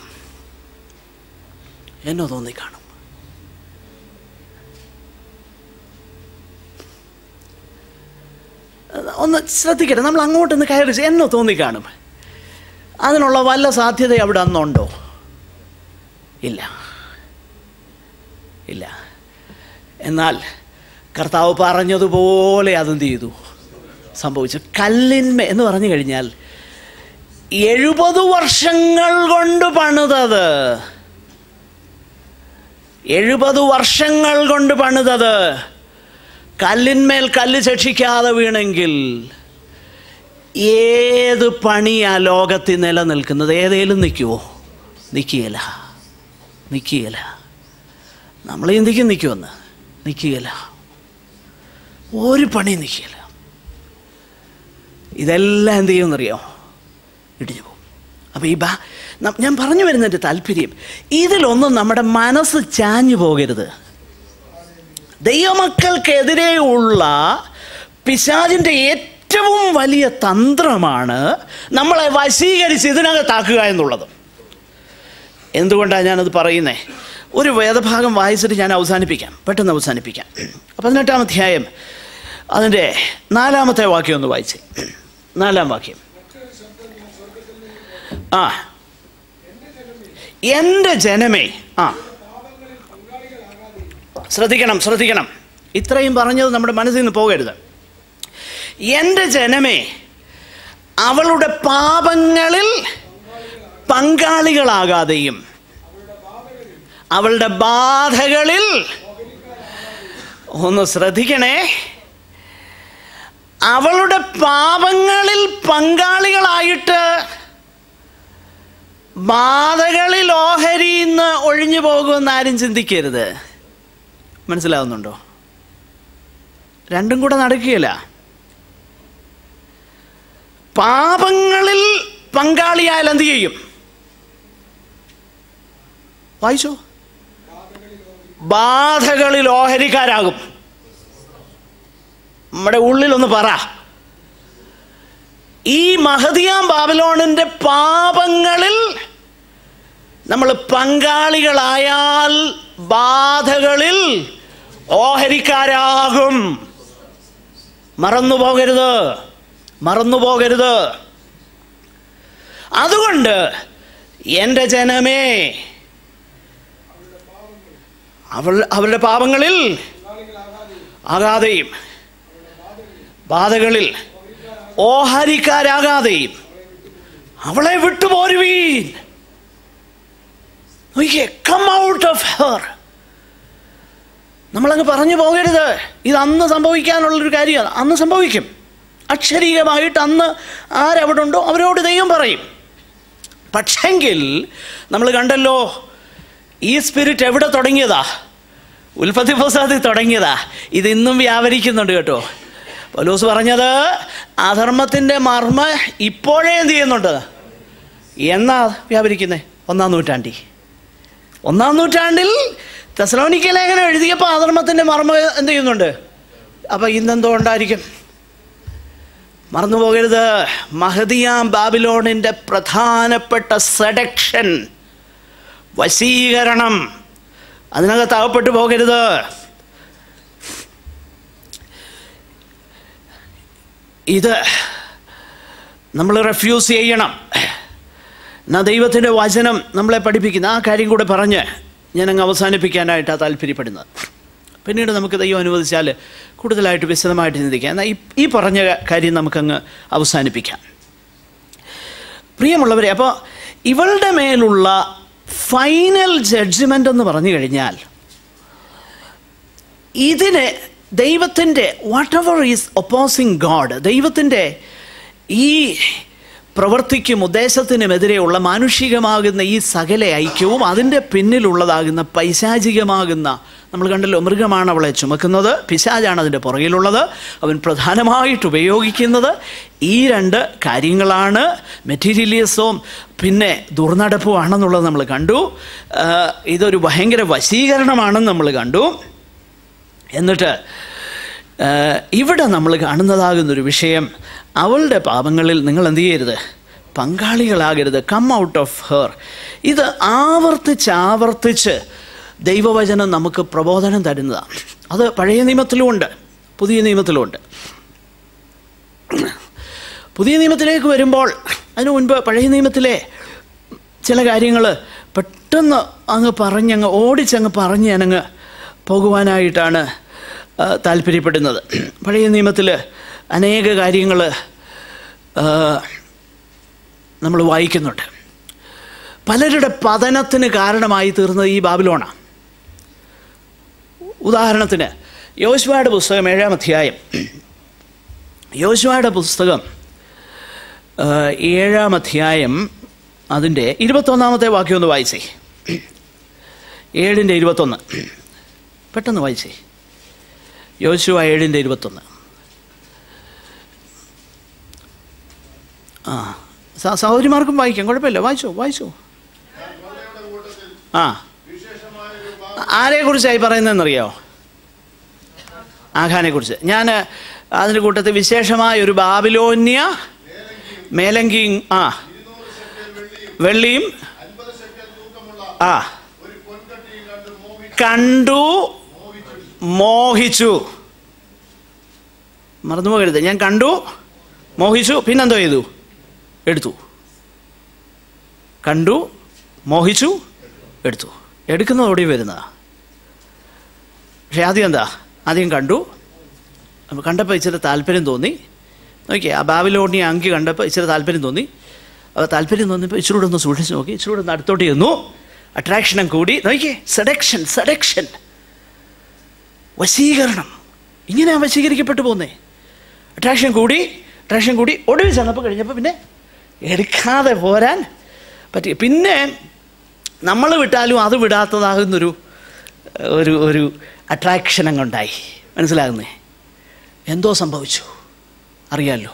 എന്നോ തോന്നിക്കാണും ഒന്ന് ശ്രദ്ധിക്കട്ടെ നമ്മൾ അങ്ങോട്ടൊന്ന് കയറി ചെ- എന്നോ തോന്നിക്കാണും അതിനുള്ള വല്ല സാധ്യത അവിടെ അന്നുണ്ടോ ഇല്ല ഇല്ല എന്നാൽ കർത്താവ് പറഞ്ഞതുപോലെ അതെന്ത് ചെയ്തു സംഭവിച്ചു കല്ലിന്മേ എന്ന് പറഞ്ഞു കഴിഞ്ഞാൽ എഴുപത് വർഷങ്ങൾ കൊണ്ട് പണിതത് എഴുപത് വർഷങ്ങൾ കൊണ്ട് പണിതത് കല്ലിന്മേൽ കല്ല് ശിക്ഷിക്കാതെ വീണെങ്കിൽ ഏത് പണിയാ ലോകത്തിൽ നിലനിൽക്കുന്നത് ഏതേലും നിൽക്കുമോ നിൽക്കുകയില്ല നിൽക്കുകയില്ല നമ്മൾ ചിന്തിക്കും നിൽക്കുമെന്ന് നിൽക്കുകയില്ല ഒരു പണി നിൽക്കുകയില്ല ഇതെല്ലാം എന്ത് ചെയ്യുമെന്നറിയോ ഇടിഞ്ഞു പോകും അപ്പോൾ ഈ ബാ ന- ഞാൻ പറഞ്ഞു വരുന്നതിൻ്റെ താല്പര്യം ഇതിലൊന്നും നമ്മുടെ മനസ്സ് ചാഞ്ഞു പോകരുത് ദൈവമക്കൾക്കെതിരെയുള്ള പിശാചിൻ്റെ ഏറ്റവും വലിയ തന്ത്രമാണ് നമ്മളെ വശീകരിച്ച് ഇതിനകത്താക്കുക എന്നുള്ളത് എന്തുകൊണ്ടാണ് ഞാനത് പറയുന്നത് ഒരു വേദഭാഗം വായിച്ചിട്ട് ഞാൻ അവസാനിപ്പിക്കാം പെട്ടെന്ന് അവസാനിപ്പിക്കാം പതിനെട്ടാം അധ്യായം അതിൻ്റെ നാലാമത്തെ വാക്യം ഒന്ന് വായിച്ചേ നാലാം വാക്യം ആ എൻ്റെ ജനമേ ആ ശ്രദ്ധിക്കണം ശ്രദ്ധിക്കണം ഇത്രയും പറഞ്ഞത് നമ്മുടെ മനസ്സിൽ നിന്ന് പോകരുത് എൻ്റെ ജനമേ അവളുടെ പാപങ്ങളിൽ പങ്കാളികളാകാതെയും അവളുടെ ബാധകളിൽ ഒന്ന് ശ്രദ്ധിക്കണേ അവളുടെ പാപങ്ങളിൽ പങ്കാളികളായിട്ട് ബാധകളിൽ ഓഹരിന്ന് ഒഴിഞ്ഞു പോകുമെന്ന് ആരും ചിന്തിക്കരുത് മനസ്സിലാവുന്നുണ്ടോ രണ്ടും കൂടെ നടക്കുകയില്ല പാപങ്ങളിൽ പങ്കാളിയായാൽ എന്ത് ചെയ്യും വായിച്ചോ ബാധകളിൽ ഓഹരിക്കാരാകും നമ്മുടെ ഉള്ളിലൊന്ന് പറ ഈ മഹദിയാം ബാബിലോണിന്റെ പാപങ്ങളിൽ നമ്മൾ പങ്കാളികളായാൽ ബാധകളിൽ ഓഹരിക്കാരാകും മറന്നു പോകരുത് മറന്നു പോകരുത് അതുകൊണ്ട് എൻ്റെ ജനമേ അവൾ അവരുടെ പാപങ്ങളിൽ ആകാതെയും ബാധകളിൽ ഓഹരിക്കാരാകാതെയും അവളെ വിട്ടുപോരുവീൻ കം ഔട്ട് ഓഫ് ഹെർ നമ്മളങ്ങ് പറഞ്ഞു പോകരുത് ഇത് അന്ന് സംഭവിക്കാനുള്ളൊരു കാര്യമാണ് അന്ന് സംഭവിക്കും അക്ഷരീകമായിട്ട് അന്ന് ആരവിടെ ഉണ്ടോ അവരോട് ദൈവം പറയും പക്ഷെങ്കിൽ നമ്മൾ കണ്ടല്ലോ ഈ സ്പിരിറ്റ് എവിടെ തുടങ്ങിയതാ ഉൽപ്പത്തി പുസ്തകത്തിൽ തുടങ്ങിയതാ ഇത് ഇന്നും വ്യാപരിക്കുന്നുണ്ട് കേട്ടോ പൗലോസ് പറഞ്ഞത് അധർമ്മത്തിൻ്റെ മർമ്മ ഇപ്പോഴേ എന്ത് ചെയ്യുന്നുണ്ട് എന്നാ വ്യാപരിക്കുന്നത് ഒന്നാം നൂറ്റാണ്ടി ഒന്നാം നൂറ്റാണ്ടിൽ തെസലോനിക്ക ലേഖനം എഴുതിയപ്പോൾ അധർമ്മത്തിൻ്റെ മർമ്മ എന്ത് ചെയ്യുന്നുണ്ട് അപ്പം ഇന്നെന്തോ ഉണ്ടായിരിക്കും മറന്നു പോകരുത് മഹദിയാം ബാബിലോണിൻ്റെ പ്രധാനപ്പെട്ട സെഡക്ഷൻ വശീകരണം അതിനകത്ത് അകപ്പെട്ടു പോകരുത് ഇത് നമ്മൾ റെഫ്യൂസ് ചെയ്യണം എന്നാ ദൈവത്തിൻ്റെ വചനം നമ്മളെ പഠിപ്പിക്കുന്ന ആ കാര്യം കൂടെ പറഞ്ഞ് ഞാൻ അങ്ങ് അവസാനിപ്പിക്കാനായിട്ടാണ് താല്പര്യപ്പെടുന്നത് പിന്നീട് നമുക്ക് ദൈവം അനുവദിച്ചാൽ കൂടുതലായിട്ട് വിശദമായിട്ട് ചിന്തിക്കാം എന്നാൽ ഈ ഈ പറഞ്ഞ കാര്യം നമുക്കങ്ങ് അവസാനിപ്പിക്കാം പ്രിയമുള്ളവരെ അപ്പോൾ ഇവളുടെ മേലുള്ള ഫൈനൽ ജഡ്ജ്മെൻ്റ് എന്ന് പറഞ്ഞു കഴിഞ്ഞാൽ ഇതിന് ദൈവത്തിൻ്റെ whatever is opposing God ദൈവത്തിൻ്റെ ഈ പ്രവൃത്തിക്കും ഉദ്ദേശത്തിനുമെതിരെയുള്ള മാനുഷികമാകുന്ന ഈ സകല ഐക്യവും അതിൻ്റെ പിന്നിലുള്ളതാകുന്ന പൈശാചികമാകുന്ന നമ്മൾ കണ്ടല്ലോ മൃഗമാണ് അവളെ ചുമക്കുന്നത് പിശാചാണ് അതിൻ്റെ പുറകിലുള്ളത് അവൻ പ്രധാനമായിട്ട് ഉപയോഗിക്കുന്നത് ഈ രണ്ട് കാര്യങ്ങളാണ് മെറ്റീരിയലിസവും പിന്നെ ദുർനടപ്പുമാണെന്നുള്ളത് നമ്മൾ കണ്ടു ആ, ഇതൊരു ഭയങ്കര വശീകരണമാണെന്ന് നമ്മൾ കണ്ടു എന്നിട്ട് ആ, ഇവിടെ നമ്മൾ കാണുന്നതാകുന്നൊരു വിഷയം അവളുടെ പാപങ്ങളിൽ നിങ്ങൾ എന്ത് ചെയ്യരുത് പങ്കാളികളാകരുത് കം ഔട്ട് ഓഫ് ഹെർ ഇത് ആവർത്തിച്ച് ആവർത്തിച്ച് ദൈവവചനം നമുക്ക് പ്രബോധനം തരുന്നതാണ് അത് പഴയ നിയമത്തിലുമുണ്ട് പുതിയ നിയമത്തിലുമുണ്ട് പുതിയ നിയമത്തിലേക്ക് വരുമ്പോൾ അതിനു മുൻപ് പഴയ നിയമത്തിലെ ചില കാര്യങ്ങൾ പെട്ടെന്ന് അങ്ങ് പറഞ്ഞങ്ങ് ഓടിച്ചങ്ങ് പറഞ്ഞ് ഞാനങ്ങ് പോകുവാനായിട്ടാണ് ആ, താല്പര്യപ്പെടുന്നത് പഴയ നിയമത്തിൽ അനേക കാര്യങ്ങൾ നമ്മൾ വായിക്കുന്നുണ്ട് പലരുടെ പതനത്തിന് കാരണമായി തീർന്നത് ഈ ബാബിലോണാണ് ഉദാഹരണത്തിന് യോശുവയുടെ പുസ്തകം ഏഴാം അധ്യായം യോശുവയുടെ പുസ്തകം ആ, ഏഴാം അധ്യായം അതിൻ്റെ ഇരുപത്തൊന്നാമത്തെ വാക്യം ഒന്ന് വായിച്ചേ ഏഴിൻ്റെ ഇരുപത്തൊന്ന് പെട്ടെന്ന് വായിച്ചേ യോശുവ ഏഴിൻ്റെ ഇരുപത്തൊന്ന് ആ സ- സഹോദരിമാർക്കും വായിക്കാം കുഴപ്പമില്ല വായിച്ചോ വായിച്ചോ ആ ആരെക്കുറിച്ചായി പറയുന്നതെന്നറിയോ ആഖാനെക്കുറിച്ച് ഞാൻ അതിൻ്റെ കൂട്ടത്തിൽ വിശേഷമായ ഒരു ബാബിലോന്യ മേലങ്കി ആ വെള്ളിയും ആ കണ്ടു മോഹിച്ചു മറന്നു പോകരുത് ഞാൻ കണ്ടു മോഹിച്ചു പിന്നെന്തോ ചെയ്തു എടുത്തു കണ്ടു മോഹിച്ചു എടുത്തു എടുക്കുന്നതോടെ വരുന്നതാ പക്ഷെ ആദ്യം എന്താ ആദ്യം കണ്ടു അപ്പോൾ കണ്ടപ്പോൾ ഇച്ചിരി താല്പര്യം തോന്നി നോക്കി ആ ബാബിലോണിയ അങ്കി കണ്ടപ്പോൾ ഇച്ചിരി താല്പര്യം തോന്നി അപ്പോൾ താല്പര്യം തോന്നിയപ്പോൾ ഇച്ചിരി കൂടെ ഒന്ന് സൂക്ഷിച്ച് നോക്കി ഇച്ചിരി കൂടെ ഒന്ന് അടുത്തോട്ട് ചെന്നു അട്രാക്ഷനും കൂടി നോക്കിയേ സെഡക്ഷൻ സെഡക്ഷൻ വശീകരണം ഇങ്ങനെയാണ് വശീകരിക്കപ്പെട്ടു പോകുന്നേ അട്രാക്ഷൻ കൂടി അട്രാക്ഷൻ കൂടി ഒടുവിൽ ചെന്നപ്പോൾ കഴിഞ്ഞപ്പോൾ പിന്നെ എടുക്കാതെ പോരാൻ പറ്റി പിന്നെ നമ്മൾ വിട്ടാലും അത് വിടാത്തതാകുന്നൊരു ഒരു ഒരു അട്രാക്ഷൻ അങ്ങുണ്ടായി മനസ്സിലാകുന്നേ എന്തോ സംഭവിച്ചു അറിയാമല്ലോ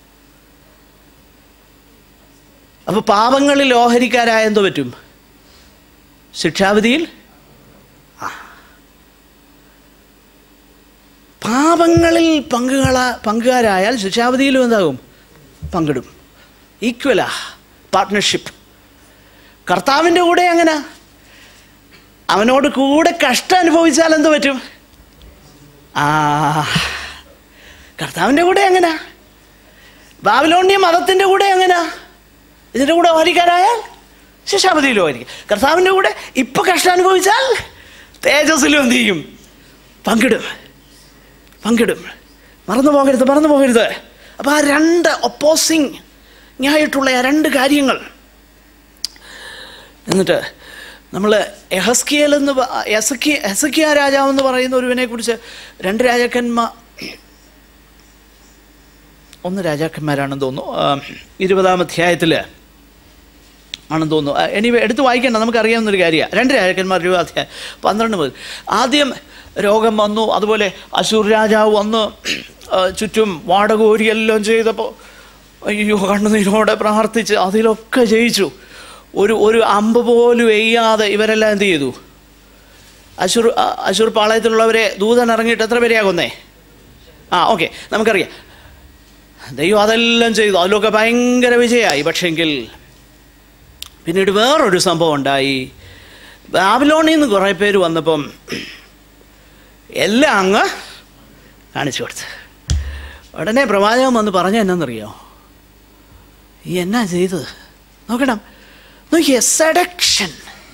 അപ്പോൾ പാപങ്ങളിൽ ഓഹരിക്കാരായ എന്തോ പറ്റും ശിക്ഷാവിധിയിൽ ആ പാപങ്ങളിൽ പങ്കുകള പങ്കുകാരായാൽ ശിക്ഷാവിധിയിലും എന്താകും പങ്കിടും ഈക്വലാ പാർട്ട്ണർഷിപ്പ് കർത്താവിൻ്റെ കൂടെ അങ്ങനെ അവനോട് കൂടെ കഷ്ടം അനുഭവിച്ചാൽ എന്ത് പറ്റും ആ കർത്താവിൻ്റെ കൂടെ എങ്ങനെ ബാബിലോണ്യ മതത്തിൻ്റെ കൂടെ എങ്ങനെ ഇതിൻ്റെ കൂടെ ഓഹരിക്കാരായാൽ ശിക്ഷാപതിയിലും ഓഹരിക്കും കർത്താവിൻ്റെ കൂടെ ഇപ്പം കഷ്ടം അനുഭവിച്ചാൽ തേജസ്സിലും എന്ത് ചെയ്യും പങ്കിടും പങ്കിടും മറന്നു പോകരുത് മറന്നു പോകരുത് അപ്പോൾ ആ രണ്ട് ഒപ്പോസിങ് ആയിട്ടുള്ള ആ രണ്ട് കാര്യങ്ങൾ എന്നിട്ട് നമ്മൾ എഹസ്കിയൽ എന്ന് പ- എസക്കി എസക്കിയ രാജാവ് എന്ന് പറയുന്ന ഒരുവനെ കുറിച്ച് രണ്ട് രാജാക്കന്മാർ ഒന്ന് രാജാക്കന്മാരാണെന്ന് തോന്നുന്നു ആ, ഇരുപതാം അധ്യായത്തിൽ ആണെന്ന് തോന്നുന്നു എനിവേ എടുത്ത് വായിക്കേണ്ട നമുക്കറിയാവുന്നൊരു കാര്യമാണ് രണ്ട് രാജാക്കന്മാർ ഇരുപത് അധ്യായം പന്ത്രണ്ട് മുതൽ ആദ്യം രോഗം വന്നു അതുപോലെ അശൂർ രാജാവ് വന്ന് ആ, ചുറ്റും വാടകോരി എല്ലാം ചെയ്തപ്പോൾ അയ്യോ കണ്ണുനീരോടെ പ്രാർത്ഥിച്ച് അതിലൊക്കെ ജയിച്ചു ഒരു ഒരു അമ്പ് പോലും എയ്യാതെ ഇവരെല്ലാം എന്ത് ചെയ്തു അശൂർ ആ, അശൂർ പാളയത്തിലുള്ളവരെ ദൂതൻ ഇറങ്ങിയിട്ട് എത്ര പേരെയാകുന്നേ ആ ഓക്കെ നമുക്കറിയാം ദൈവം അതെല്ലാം ചെയ്തു അതിലൊക്കെ ഭയങ്കര വിജയമായി പക്ഷെങ്കിൽ പിന്നീട് വേറൊരു സംഭവം ഉണ്ടായി ബാബിലോണിൽ നിന്ന് കുറേ പേര് വന്നപ്പം എല്ലാം അങ്ങ് കാണിച്ചു കൊടുത്ത് ഉടനെ പ്രവാചകൻ വന്ന് പറഞ്ഞ എന്നാന്നറിയോ ഈ എന്നാ ചെയ്തത് നോക്കണം നോക്കിയേ സെഡക്ഷൻ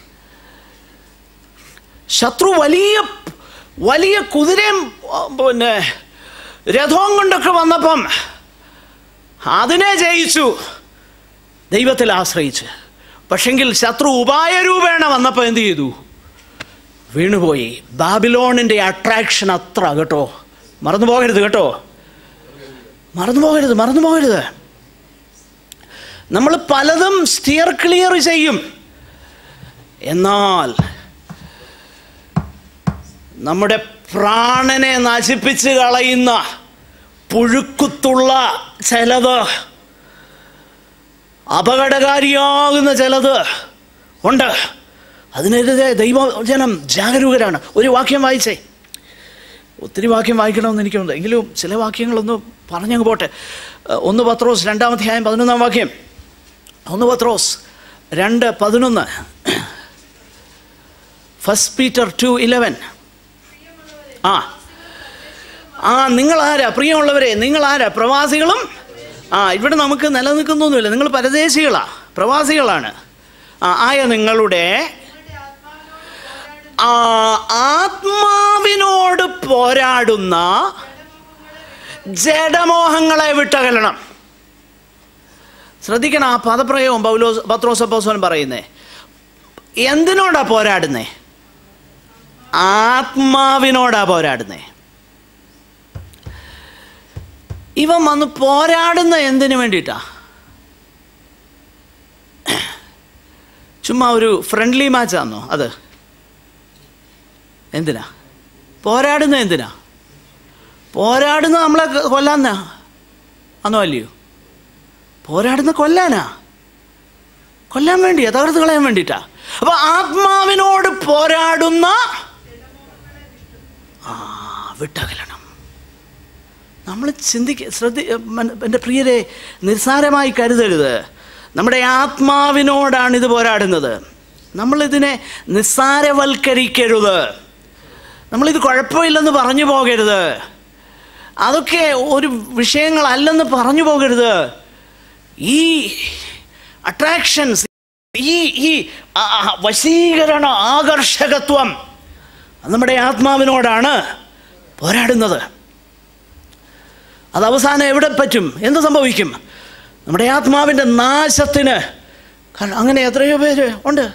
ശത്രു വലിയ വലിയ കുതിരയും ആ, പിന്നെ രഥവും കൊണ്ടൊക്കെ വന്നപ്പം അതിനെ ജയിച്ചു ദൈവത്തിൽ ആശ്രയിച്ച് പക്ഷെങ്കിൽ ശത്രു ഉപായരൂപേണ വന്നപ്പോൾ എന്ത് ചെയ്തു വീണുപോയി ബാബിലോണിൻ്റെ അട്രാക്ഷൻ അത്ര കേട്ടോ മറന്നു പോകരുത് കേട്ടോ മറന്നു പോകരുത് മറന്നു പോകരുത് നമ്മൾ പലതും സ്റ്റിയർ ക്ലിയർ ചെയ്യും എന്നാൽ നമ്മുടെ പ്രാണനെ നശിപ്പിച്ച് കളയുന്ന പുഴുക്കുത്തുള്ള ചിലത് അപകടകാരിയാകുന്ന ചിലത് ഉണ്ട് അതിനെതിരെ ദൈവജനം ജാഗരൂകരാണ് ഒരു വാക്യം വായിച്ചേ ഒത്തിരി വാക്യം വായിക്കണമെന്ന് എനിക്കുണ്ട് എങ്കിലും ചില വാക്യങ്ങളൊന്ന് പറഞ്ഞങ്ങ് പോട്ടെ ഏഹ് ഒന്ന് പത്രോസ് രണ്ടാമധ്യായം പതിനൊന്നാം വാക്യം ഒന്ന് പത്രോസ് രണ്ട് പതിനൊന്ന് ഫസ്റ്റ് പീറ്റർ ടു ഇലവൻ ആ ആ നിങ്ങൾ ആരാ പ്രിയമുള്ളവരെ നിങ്ങൾ ആരാ പ്രവാസികളും ആ ഇവിടെ നമുക്ക് നിലനിൽക്കുന്നൊന്നുമില്ല നിങ്ങൾ പരദേശികളാ പ്രവാസികളാണ് ആ ആയ നിങ്ങളുടെ ആ ആത്മാവിനോട് പോരാടുന്ന ജഡമോഹങ്ങളെ വിട്ടകലണം ശ്രദ്ധിക്കണം ആ പദപ്രയോഗം പൗലോസ് പത്രോസപ്പോസോൻ പറയുന്നേ എന്തിനോടാ പോരാടുന്നേ ആത്മാവിനോടാ പോരാടുന്നേ ഇവൻ വന്ന് പോരാടുന്ന എന്തിനു വേണ്ടിയിട്ടാ ചുമ്മാ ഒരു ഫ്രണ്ട്ലി മാച്ചാന്നോ അത് എന്തിനാ പോരാടുന്ന എന്തിനാ പോരാടുന്ന നമ്മളെ കൊല്ലാന്നാ അന്നോ അല്ലയോ പോരാടുന്ന കൊല്ലാനാ കൊല്ലാൻ വേണ്ടിയാ തകർത്ത് കളയാൻ വേണ്ടിയിട്ടാ അപ്പൊ ആത്മാവിനോട് പോരാടുന്ന ആ വിട്ടകലണം നമ്മൾ ചിന്തിക്ക ശ്രദ്ധി മൻ- എൻ്റെ പ്രിയരെ നിസ്സാരമായി കരുതരുത് നമ്മുടെ ആത്മാവിനോടാണ് ഇത് പോരാടുന്നത് നമ്മളിതിനെ നിസ്സാരവൽക്കരിക്കരുത് നമ്മളിത് കുഴപ്പമില്ലെന്ന് പറഞ്ഞു പോകരുത് അതൊക്കെ ഒരു വിഷയങ്ങളല്ലെന്ന് പറഞ്ഞു പോകരുത് ഈ അട്രാക്ഷൻസ് ഈ ഈ ആ- ആ വശീകരണ ആകർഷകത്വം അത് നമ്മുടെ ആത്മാവിനോടാണ് പോരാടുന്നത് അത് അവസാനം എവിടെ പറ്റും എന്ത് സംഭവിക്കും നമ്മുടെ ആത്മാവിൻ്റെ നാശത്തിന് കാരണം അങ്ങനെ എത്രയോ പേര് ഉണ്ട്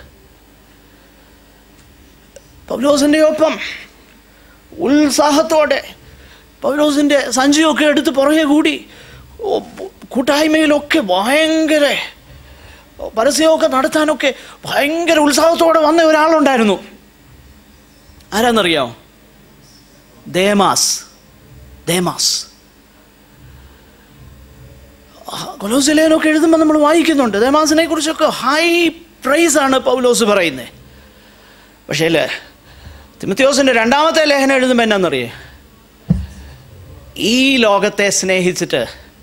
പൗലോസിൻ്റെ ഒപ്പം ഉത്സാഹത്തോടെ പൗലോസിൻ്റെ സഞ്ചിയൊക്കെ എടുത്ത് പുറകെ കൂടി ഓ, കൂട്ടായ്മയിലൊക്കെ ഭയങ്കര പരസ്യമൊക്കെ നടത്താനൊക്കെ ഭയങ്കര ഉത്സാഹത്തോടെ വന്ന ഒരാളുണ്ടായിരുന്നു ആരാന്നറിയാമോ ദേമാസ് ദേമാസ് കൊലോസിലേനൊക്കെ എഴുതുമ്പോൾ നമ്മൾ വായിക്കുന്നുണ്ട് ദേമാസിനെ കുറിച്ചൊക്കെ ഹൈ പ്രൈസ് ആണ് പൗലോസ് പറയുന്നത് പക്ഷേ അല്ലേ തിമത്യോസിൻ്റെ രണ്ടാമത്തെ ലേഖനം എഴുതുമ്പോൾ എന്നാന്നറിയേ ഈ ലോകത്തെ സ്നേഹിച്ചിട്ട്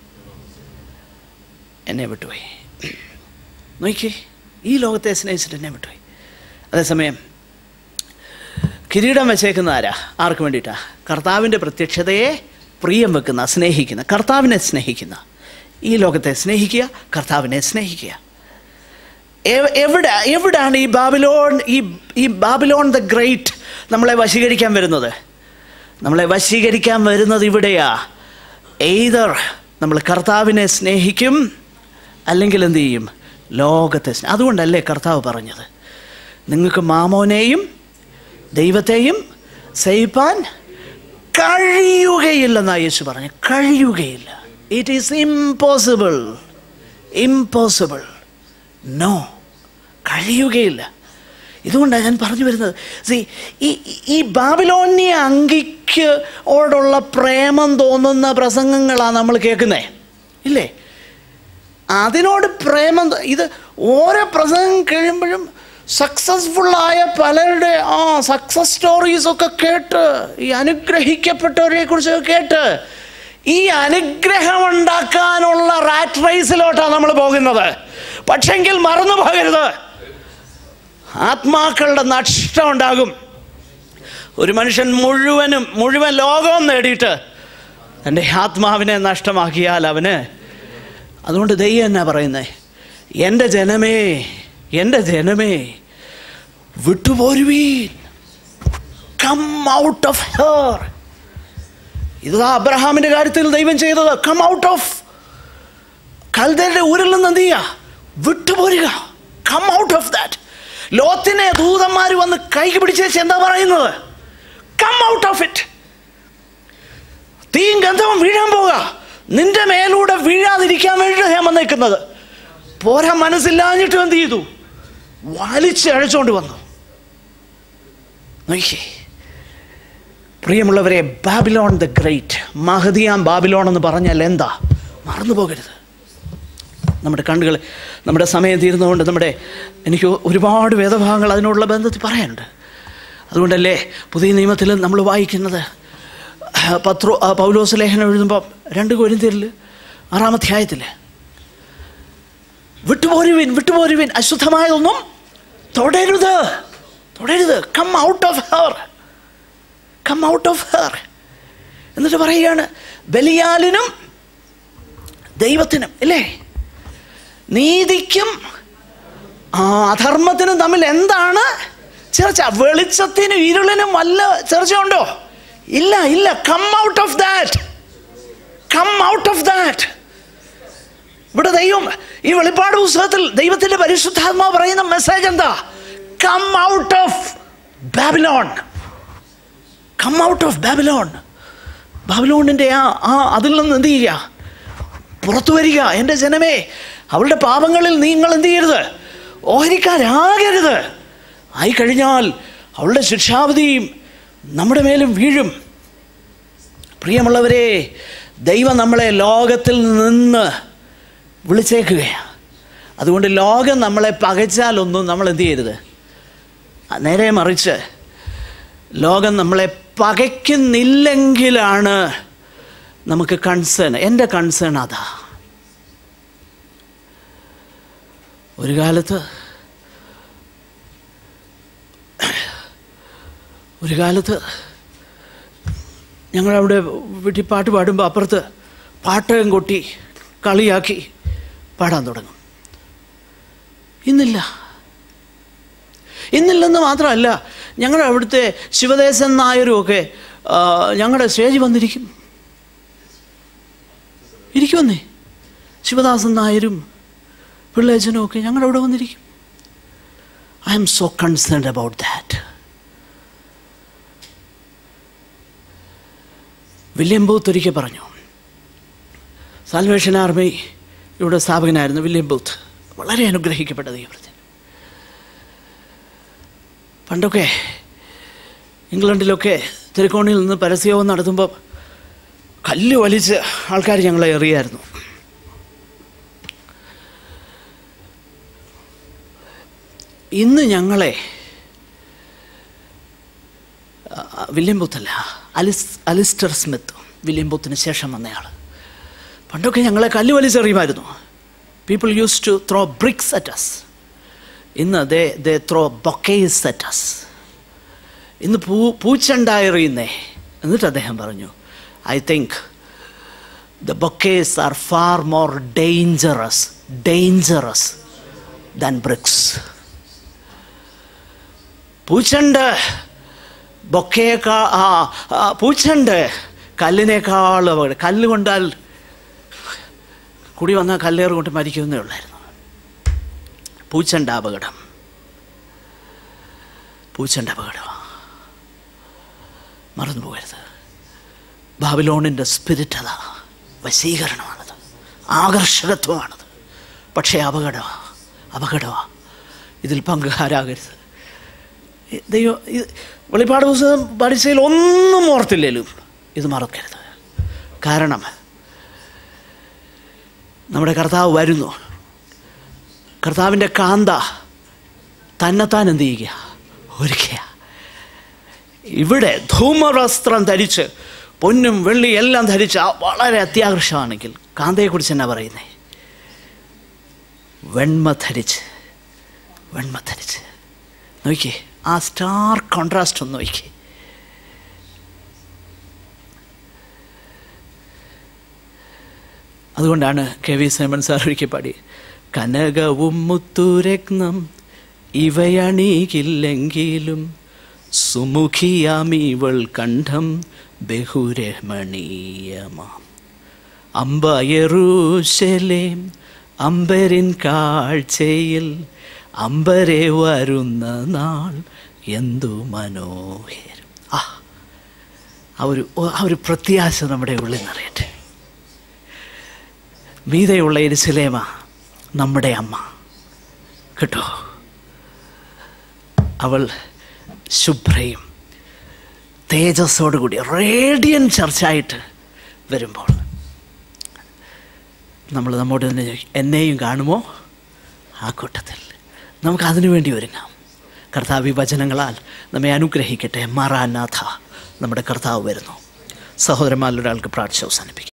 എന്നെ വിട്ടുപോയി നോക്കി ഈ ലോകത്തെ സ്നേഹിച്ചിട്ട് എന്നെ വിട്ടുപോയി അതേസമയം കിരീടം വെച്ചേക്കുന്ന ആരാ ആർക്ക് വേണ്ടിയിട്ടാ കർത്താവിൻ്റെ പ്രത്യക്ഷതയെ പ്രിയം വെക്കുന്ന സ്നേഹിക്കുന്ന കർത്താവിനെ സ്നേഹിക്കുന്ന ഈ ലോകത്തെ സ്നേഹിക്കുക കർത്താവിനെ സ്നേഹിക്കുക എവ്- എവിടെ എവിടാണ് ഈ ബാബിലോൺ ഈ ഈ ബാബിലോൺ ദ ഗ്രേറ്റ് നമ്മളെ വശീകരിക്കാൻ വരുന്നത് നമ്മളെ വശീകരിക്കാൻ വരുന്നത് ഇവിടെയാ എയ്തർ നമ്മൾ കർത്താവിനെ സ്നേഹിക്കും അല്ലെങ്കിൽ എന്ത് ചെയ്യും ലോകത്തെ സ്നേ അതുകൊണ്ടല്ലേ കർത്താവ് പറഞ്ഞത് നിങ്ങൾക്ക് മാമോനെയും ദൈവത്തെയും സഹിപ്പാൻ കഴിയുകയില്ലെന്നാണ് യേശു പറഞ്ഞു കഴിയുകയില്ല it is impossible impossible no കഴിയുകയില്ല ഇതുകൊണ്ടാണ് ഞാൻ പറഞ്ഞു വരുന്നത് സി ഈ ഈ ബാബിലോന്യ അങ്കിക്ക് ഓടുള്ള പ്രേമം തോന്നുന്ന പ്രസംഗങ്ങളാണ് നമ്മൾ കേൾക്കുന്നത് ഇല്ലേ അതിനോട് പ്രേമം തോ- ഇത് ഓരോ പ്രസംഗം കഴിയുമ്പോഴും സക്സസ്ഫുള്ളായ പലരുടെ ആ സക്സസ് സ്റ്റോറീസൊക്കെ കേട്ട് ഈ അനുഗ്രഹിക്കപ്പെട്ടവരെ കുറിച്ചൊക്കെ കേട്ട് ഈ അനുഗ്രഹം ഉണ്ടാക്കാനുള്ള റാറ്റ് റേസിലോട്ടാണ് നമ്മൾ പോകുന്നത് പക്ഷെങ്കിൽ മറന്നു പോകരുത് ആത്മാക്കളുടെ നഷ്ടം ഉണ്ടാകും ഒരു മനുഷ്യൻ മുഴുവനും മുഴുവൻ ലോകവും നേടിയിട്ട് എൻ്റെ ആത്മാവിനെ നഷ്ടമാക്കിയാൽ അവന് അതുകൊണ്ട് ദൈവം എന്നാ പറയുന്നത് എൻ്റെ ജനമേ എൻ്റെ ജനമേ വിട്ടുപോരുവീൻ കം ഔട്ട് ഓഫ് ഹെർ ഇതാ അബ്രഹാമിൻ്റെ കാര്യത്തിൽ ദൈവം ചെയ്തത് കം ഔട്ട് ഓഫ് കൽദരുടെ ഊരിൽ നിന്ന് എന്ത് ചെയ്യുക വിട്ടുപോരുക കം ഔട്ട് ഓഫ് ദാറ്റ് ലോത്തിനെ ദൂതന്മാർ വന്ന് കൈക്ക് പിടിച്ചേച്ച് എന്താ പറയുന്നത് കം ഔട്ട് ഓഫ് ഇറ്റ് തീയും ഗന്ധവും വീഴാൻ പോവുക നിന്റെ മേലൂടെ വീഴാതിരിക്കാൻ വേണ്ടിയിട്ട് ഞാൻ വന്നേക്കുന്നത് പോരാ മനസ്സില്ലാഞ്ഞിട്ടും എന്ത് ചെയ്തു വലിച്ച് അഴച്ചുകൊണ്ട് വന്നു നോക്കിയേ പ്രിയമുള്ളവരെ ബാബിലോൺ ദ ഗ്രേറ്റ് മഹദിയാം ബാബിലോൺ എന്ന് പറഞ്ഞാൽ എന്താ മറന്നു പോകരുത് നമ്മുടെ കണ്ണുകൾ നമ്മുടെ സമയം തീരുന്നതുകൊണ്ട് നമ്മുടെ എനിക്ക് ഒരുപാട് വേദഭാഗങ്ങൾ അതിനോടുള്ള ബന്ധത്തിൽ പറയാനുണ്ട് അതുകൊണ്ടല്ലേ പുതിയ നിയമത്തിൽ നമ്മൾ വായിക്കുന്നത് പത്രോ ആ, പൗലോസ് ലേഖനം എഴുതുമ്പോൾ രണ്ട് കോരിന്തിരിൽ ആറാമധ്യായത്തിൽ വിട്ടുപോരുവിൻ വിട്ടുപോരുവിൻ അശുദ്ധമായതൊന്നും തുടരുത് തുടരുത് come out of her come out of her എന്നിട്ട് പറയുകയാണ് ബലിയാലിനും ദൈവത്തിനും അല്ലേ നീതിക്കും ആ, അധർമ്മത്തിനും തമ്മിൽ എന്താണ് ചർച്ച വെളിച്ചത്തിനും ഇരുളിനും വല്ല ചർച്ചയുണ്ടോ ഇല്ല ഇല്ല come out of that come out of that ഇവിടെ ദൈവം ഈ വെളിപ്പാട് പുസ്തകത്തിൽ ദൈവത്തിന്റെ പരിശുദ്ധാത്മാവ് പറയുന്ന മെസ്സേജ് എന്താ come out of Babylon come out of Babylon ബാബിലോണിൻ്റെ ആ ആ അതിൽ നിന്ന് എന്ത് ചെയ്യുക പുറത്തു വരിക എൻ്റെ ജനമേ അവളുടെ പാപങ്ങളിൽ നിങ്ങൾ എന്ത് ചെയ്യരുത് ഓഹരിക്കാരാകരുത് ആയിക്കഴിഞ്ഞാൽ അവളുടെ ശിക്ഷാവധിയും നമ്മുടെ മേലും വീഴും പ്രിയമുള്ളവരെ ദൈവം നമ്മളെ ലോകത്തിൽ നിന്ന് വിളിച്ചേക്കുകയാണ് അതുകൊണ്ട് ലോകം നമ്മളെ പകച്ചാലൊന്നും നമ്മൾ എന്ത് ചെയ്യരുത് നേരെ മറിച്ച് ലോകം നമ്മളെ പകയ്ക്കുന്നില്ലെങ്കിലാണ് നമുക്ക് കൺസേൺ എൻ്റെ കൺസേൺ അതാ ഒരു കാലത്ത് ഒരു കാലത്ത് ഞങ്ങളവിടെ വീട്ടിൽ പാട്ട് പാടുമ്പോൾ അപ്പുറത്ത് പാട്ടകം കൊട്ടി കളിയാക്കി പാടാൻ തുടങ്ങും ഇന്നില്ല ഇന്നില്ലെന്ന് മാത്രമല്ല ഞങ്ങളുടെ അവിടുത്തെ ശിവദേശൻ നായരും ഒക്കെ ആ, ഞങ്ങളുടെ സ്റ്റേജിൽ വന്നിരിക്കും ഇരിക്കുമെന്നേ ശിവദാസൻ നായരും പിള്ളേച്ചനും ഒക്കെ ഞങ്ങളുടെ അവിടെ വന്നിരിക്കും I'm so concerned about that William Booth ഒരിക്കൽ പറഞ്ഞു സാൽവേഷൻ ആർമി ഇവിടെ സ്ഥാപകനായിരുന്നു വില്യം ബൂത്ത് വളരെ അനുഗ്രഹിക്കപ്പെട്ട ദൈവപ്രതി പണ്ടൊക്കെ ഇംഗ്ലണ്ടിലൊക്കെ തിരുക്കോണിൽ നിന്ന് പരസ്യവും നടത്തുമ്പോൾ കല്ല് വലിച്ച് ആൾക്കാർ ഞങ്ങളെ എറിയായിരുന്നു ഇന്ന് ഞങ്ങളെ ആ, വില്യം ബൂത്തല്ല അലിസ് അലിസ്റ്റർ സ്മിത്ത് വില്യം ബൂത്തിന് ശേഷം വന്നയാൾ പണ്ടൊക്കെ ഞങ്ങളെ കല്ല് വലിച്ചെറിയുമായിരുന്നു people used to throw bricks at us ഇന്ന് they they throw bouquets at us ഇന്ന് പൂ പൂച്ചണ്ടായെറിയുന്നേ എന്നിട്ട് അദ്ദേഹം പറഞ്ഞു I think the bouquets are far more dangerous dangerous than bricks പൂച്ചണ്ട് ബൊക്കയേക്കാൾ ആ ആ, പൂച്ചണ്ട് കല്ലിനേക്കാൾ അപകടം കല്ല് കൊണ്ടാൽ കുടി വന്നാൽ കല്ലേറ് കൊണ്ട് മരിക്കുന്നേ ഉള്ളായിരുന്നു പൂച്ചണ്ട അപകടം പൂച്ചണ്ട അപകടം മറന്നു പോകരുത് ബാബിലോണിൻ്റെ സ്പിരിറ്റ് അതാ വശീകരണമാണത് ആകർഷകത്വമാണത് പക്ഷേ അപകടമാണ് അപകടമാണ് ഇതിൽ പങ്കുകാരാകരുത് ദൈവം ഇത് വെളിപ്പാട് പുസ്തകം പഠിച്ചതിൽ ഒന്നും ഓർത്തില്ലേലും ഇത് മറക്കരുത് കാരണം നമ്മുടെ കർത്താവ് വരുന്നു കർത്താവിൻ്റെ കാന്ത തന്നെത്താൻ എന്ത് ചെയ്യുക ഒരുക്കുക ഇവിടെ ധൂമവസ്ത്രം ധരിച്ച് പൊന്നും വെള്ളി എല്ലാം ധരിച്ച് ആ വളരെ അത്യാകർഷമാണെങ്കിൽ കാന്തയെക്കുറിച്ച് എന്നാ പറയുന്നേ വെണ്മ ധരിച്ച് വെണ്മ ധരിച്ച് നോക്കിയേ ആ സ്റ്റാർ കോൺട്രാസ്റ്റ് ഒന്ന് നോക്കിയേ അതുകൊണ്ടാണ് കെ വി സൈമൺ സാർ ഒരിക്കൽ പാടി കനകവും മുത്തുരത്നം ഇവയണീകില്ലെങ്കിലും സുമുഖിയാമിവൾ കണ്ഠം ബഹുരമണീയമാം അമ്പയറൂശലേം അമ്പരിൻ കാഴ്ചയിൽ അമ്പരെ വരുന്ന നാൾ എന്തു മനോഹരം ആ ആ ഒരു ആ ഒരു പ്രത്യാശ നമ്മുടെ ഉള്ളിൽ നിറയട്ടെ മീതയുള്ള എരിശിലേമ നമ്മുടെ അമ്മ കേട്ടോ അവൾ ശുഭ്രയും തേജസ്സോടുകൂടി റേഡിയൻ ചർച്ചായിട്ട് വരുമ്പോൾ നമ്മൾ നമ്മോട് തന്നെ ചോദിക്കും, എന്നെയും കാണുമോ ആ കൂട്ടത്തിൽ നമുക്ക് അതിനു വേണ്ടി ഒരുങ്ങാം കർത്താവ് ഈ വചനങ്ങളാൽ നമ്മെ അനുഗ്രഹിക്കട്ടെ മാറാനാഥ നമ്മുടെ കർത്താവ് വരുന്നു സഹോദരന്മാരിലൊരാൾക്ക് പ്രാർത്ഥിച്ച് അവസാനിപ്പിക്കും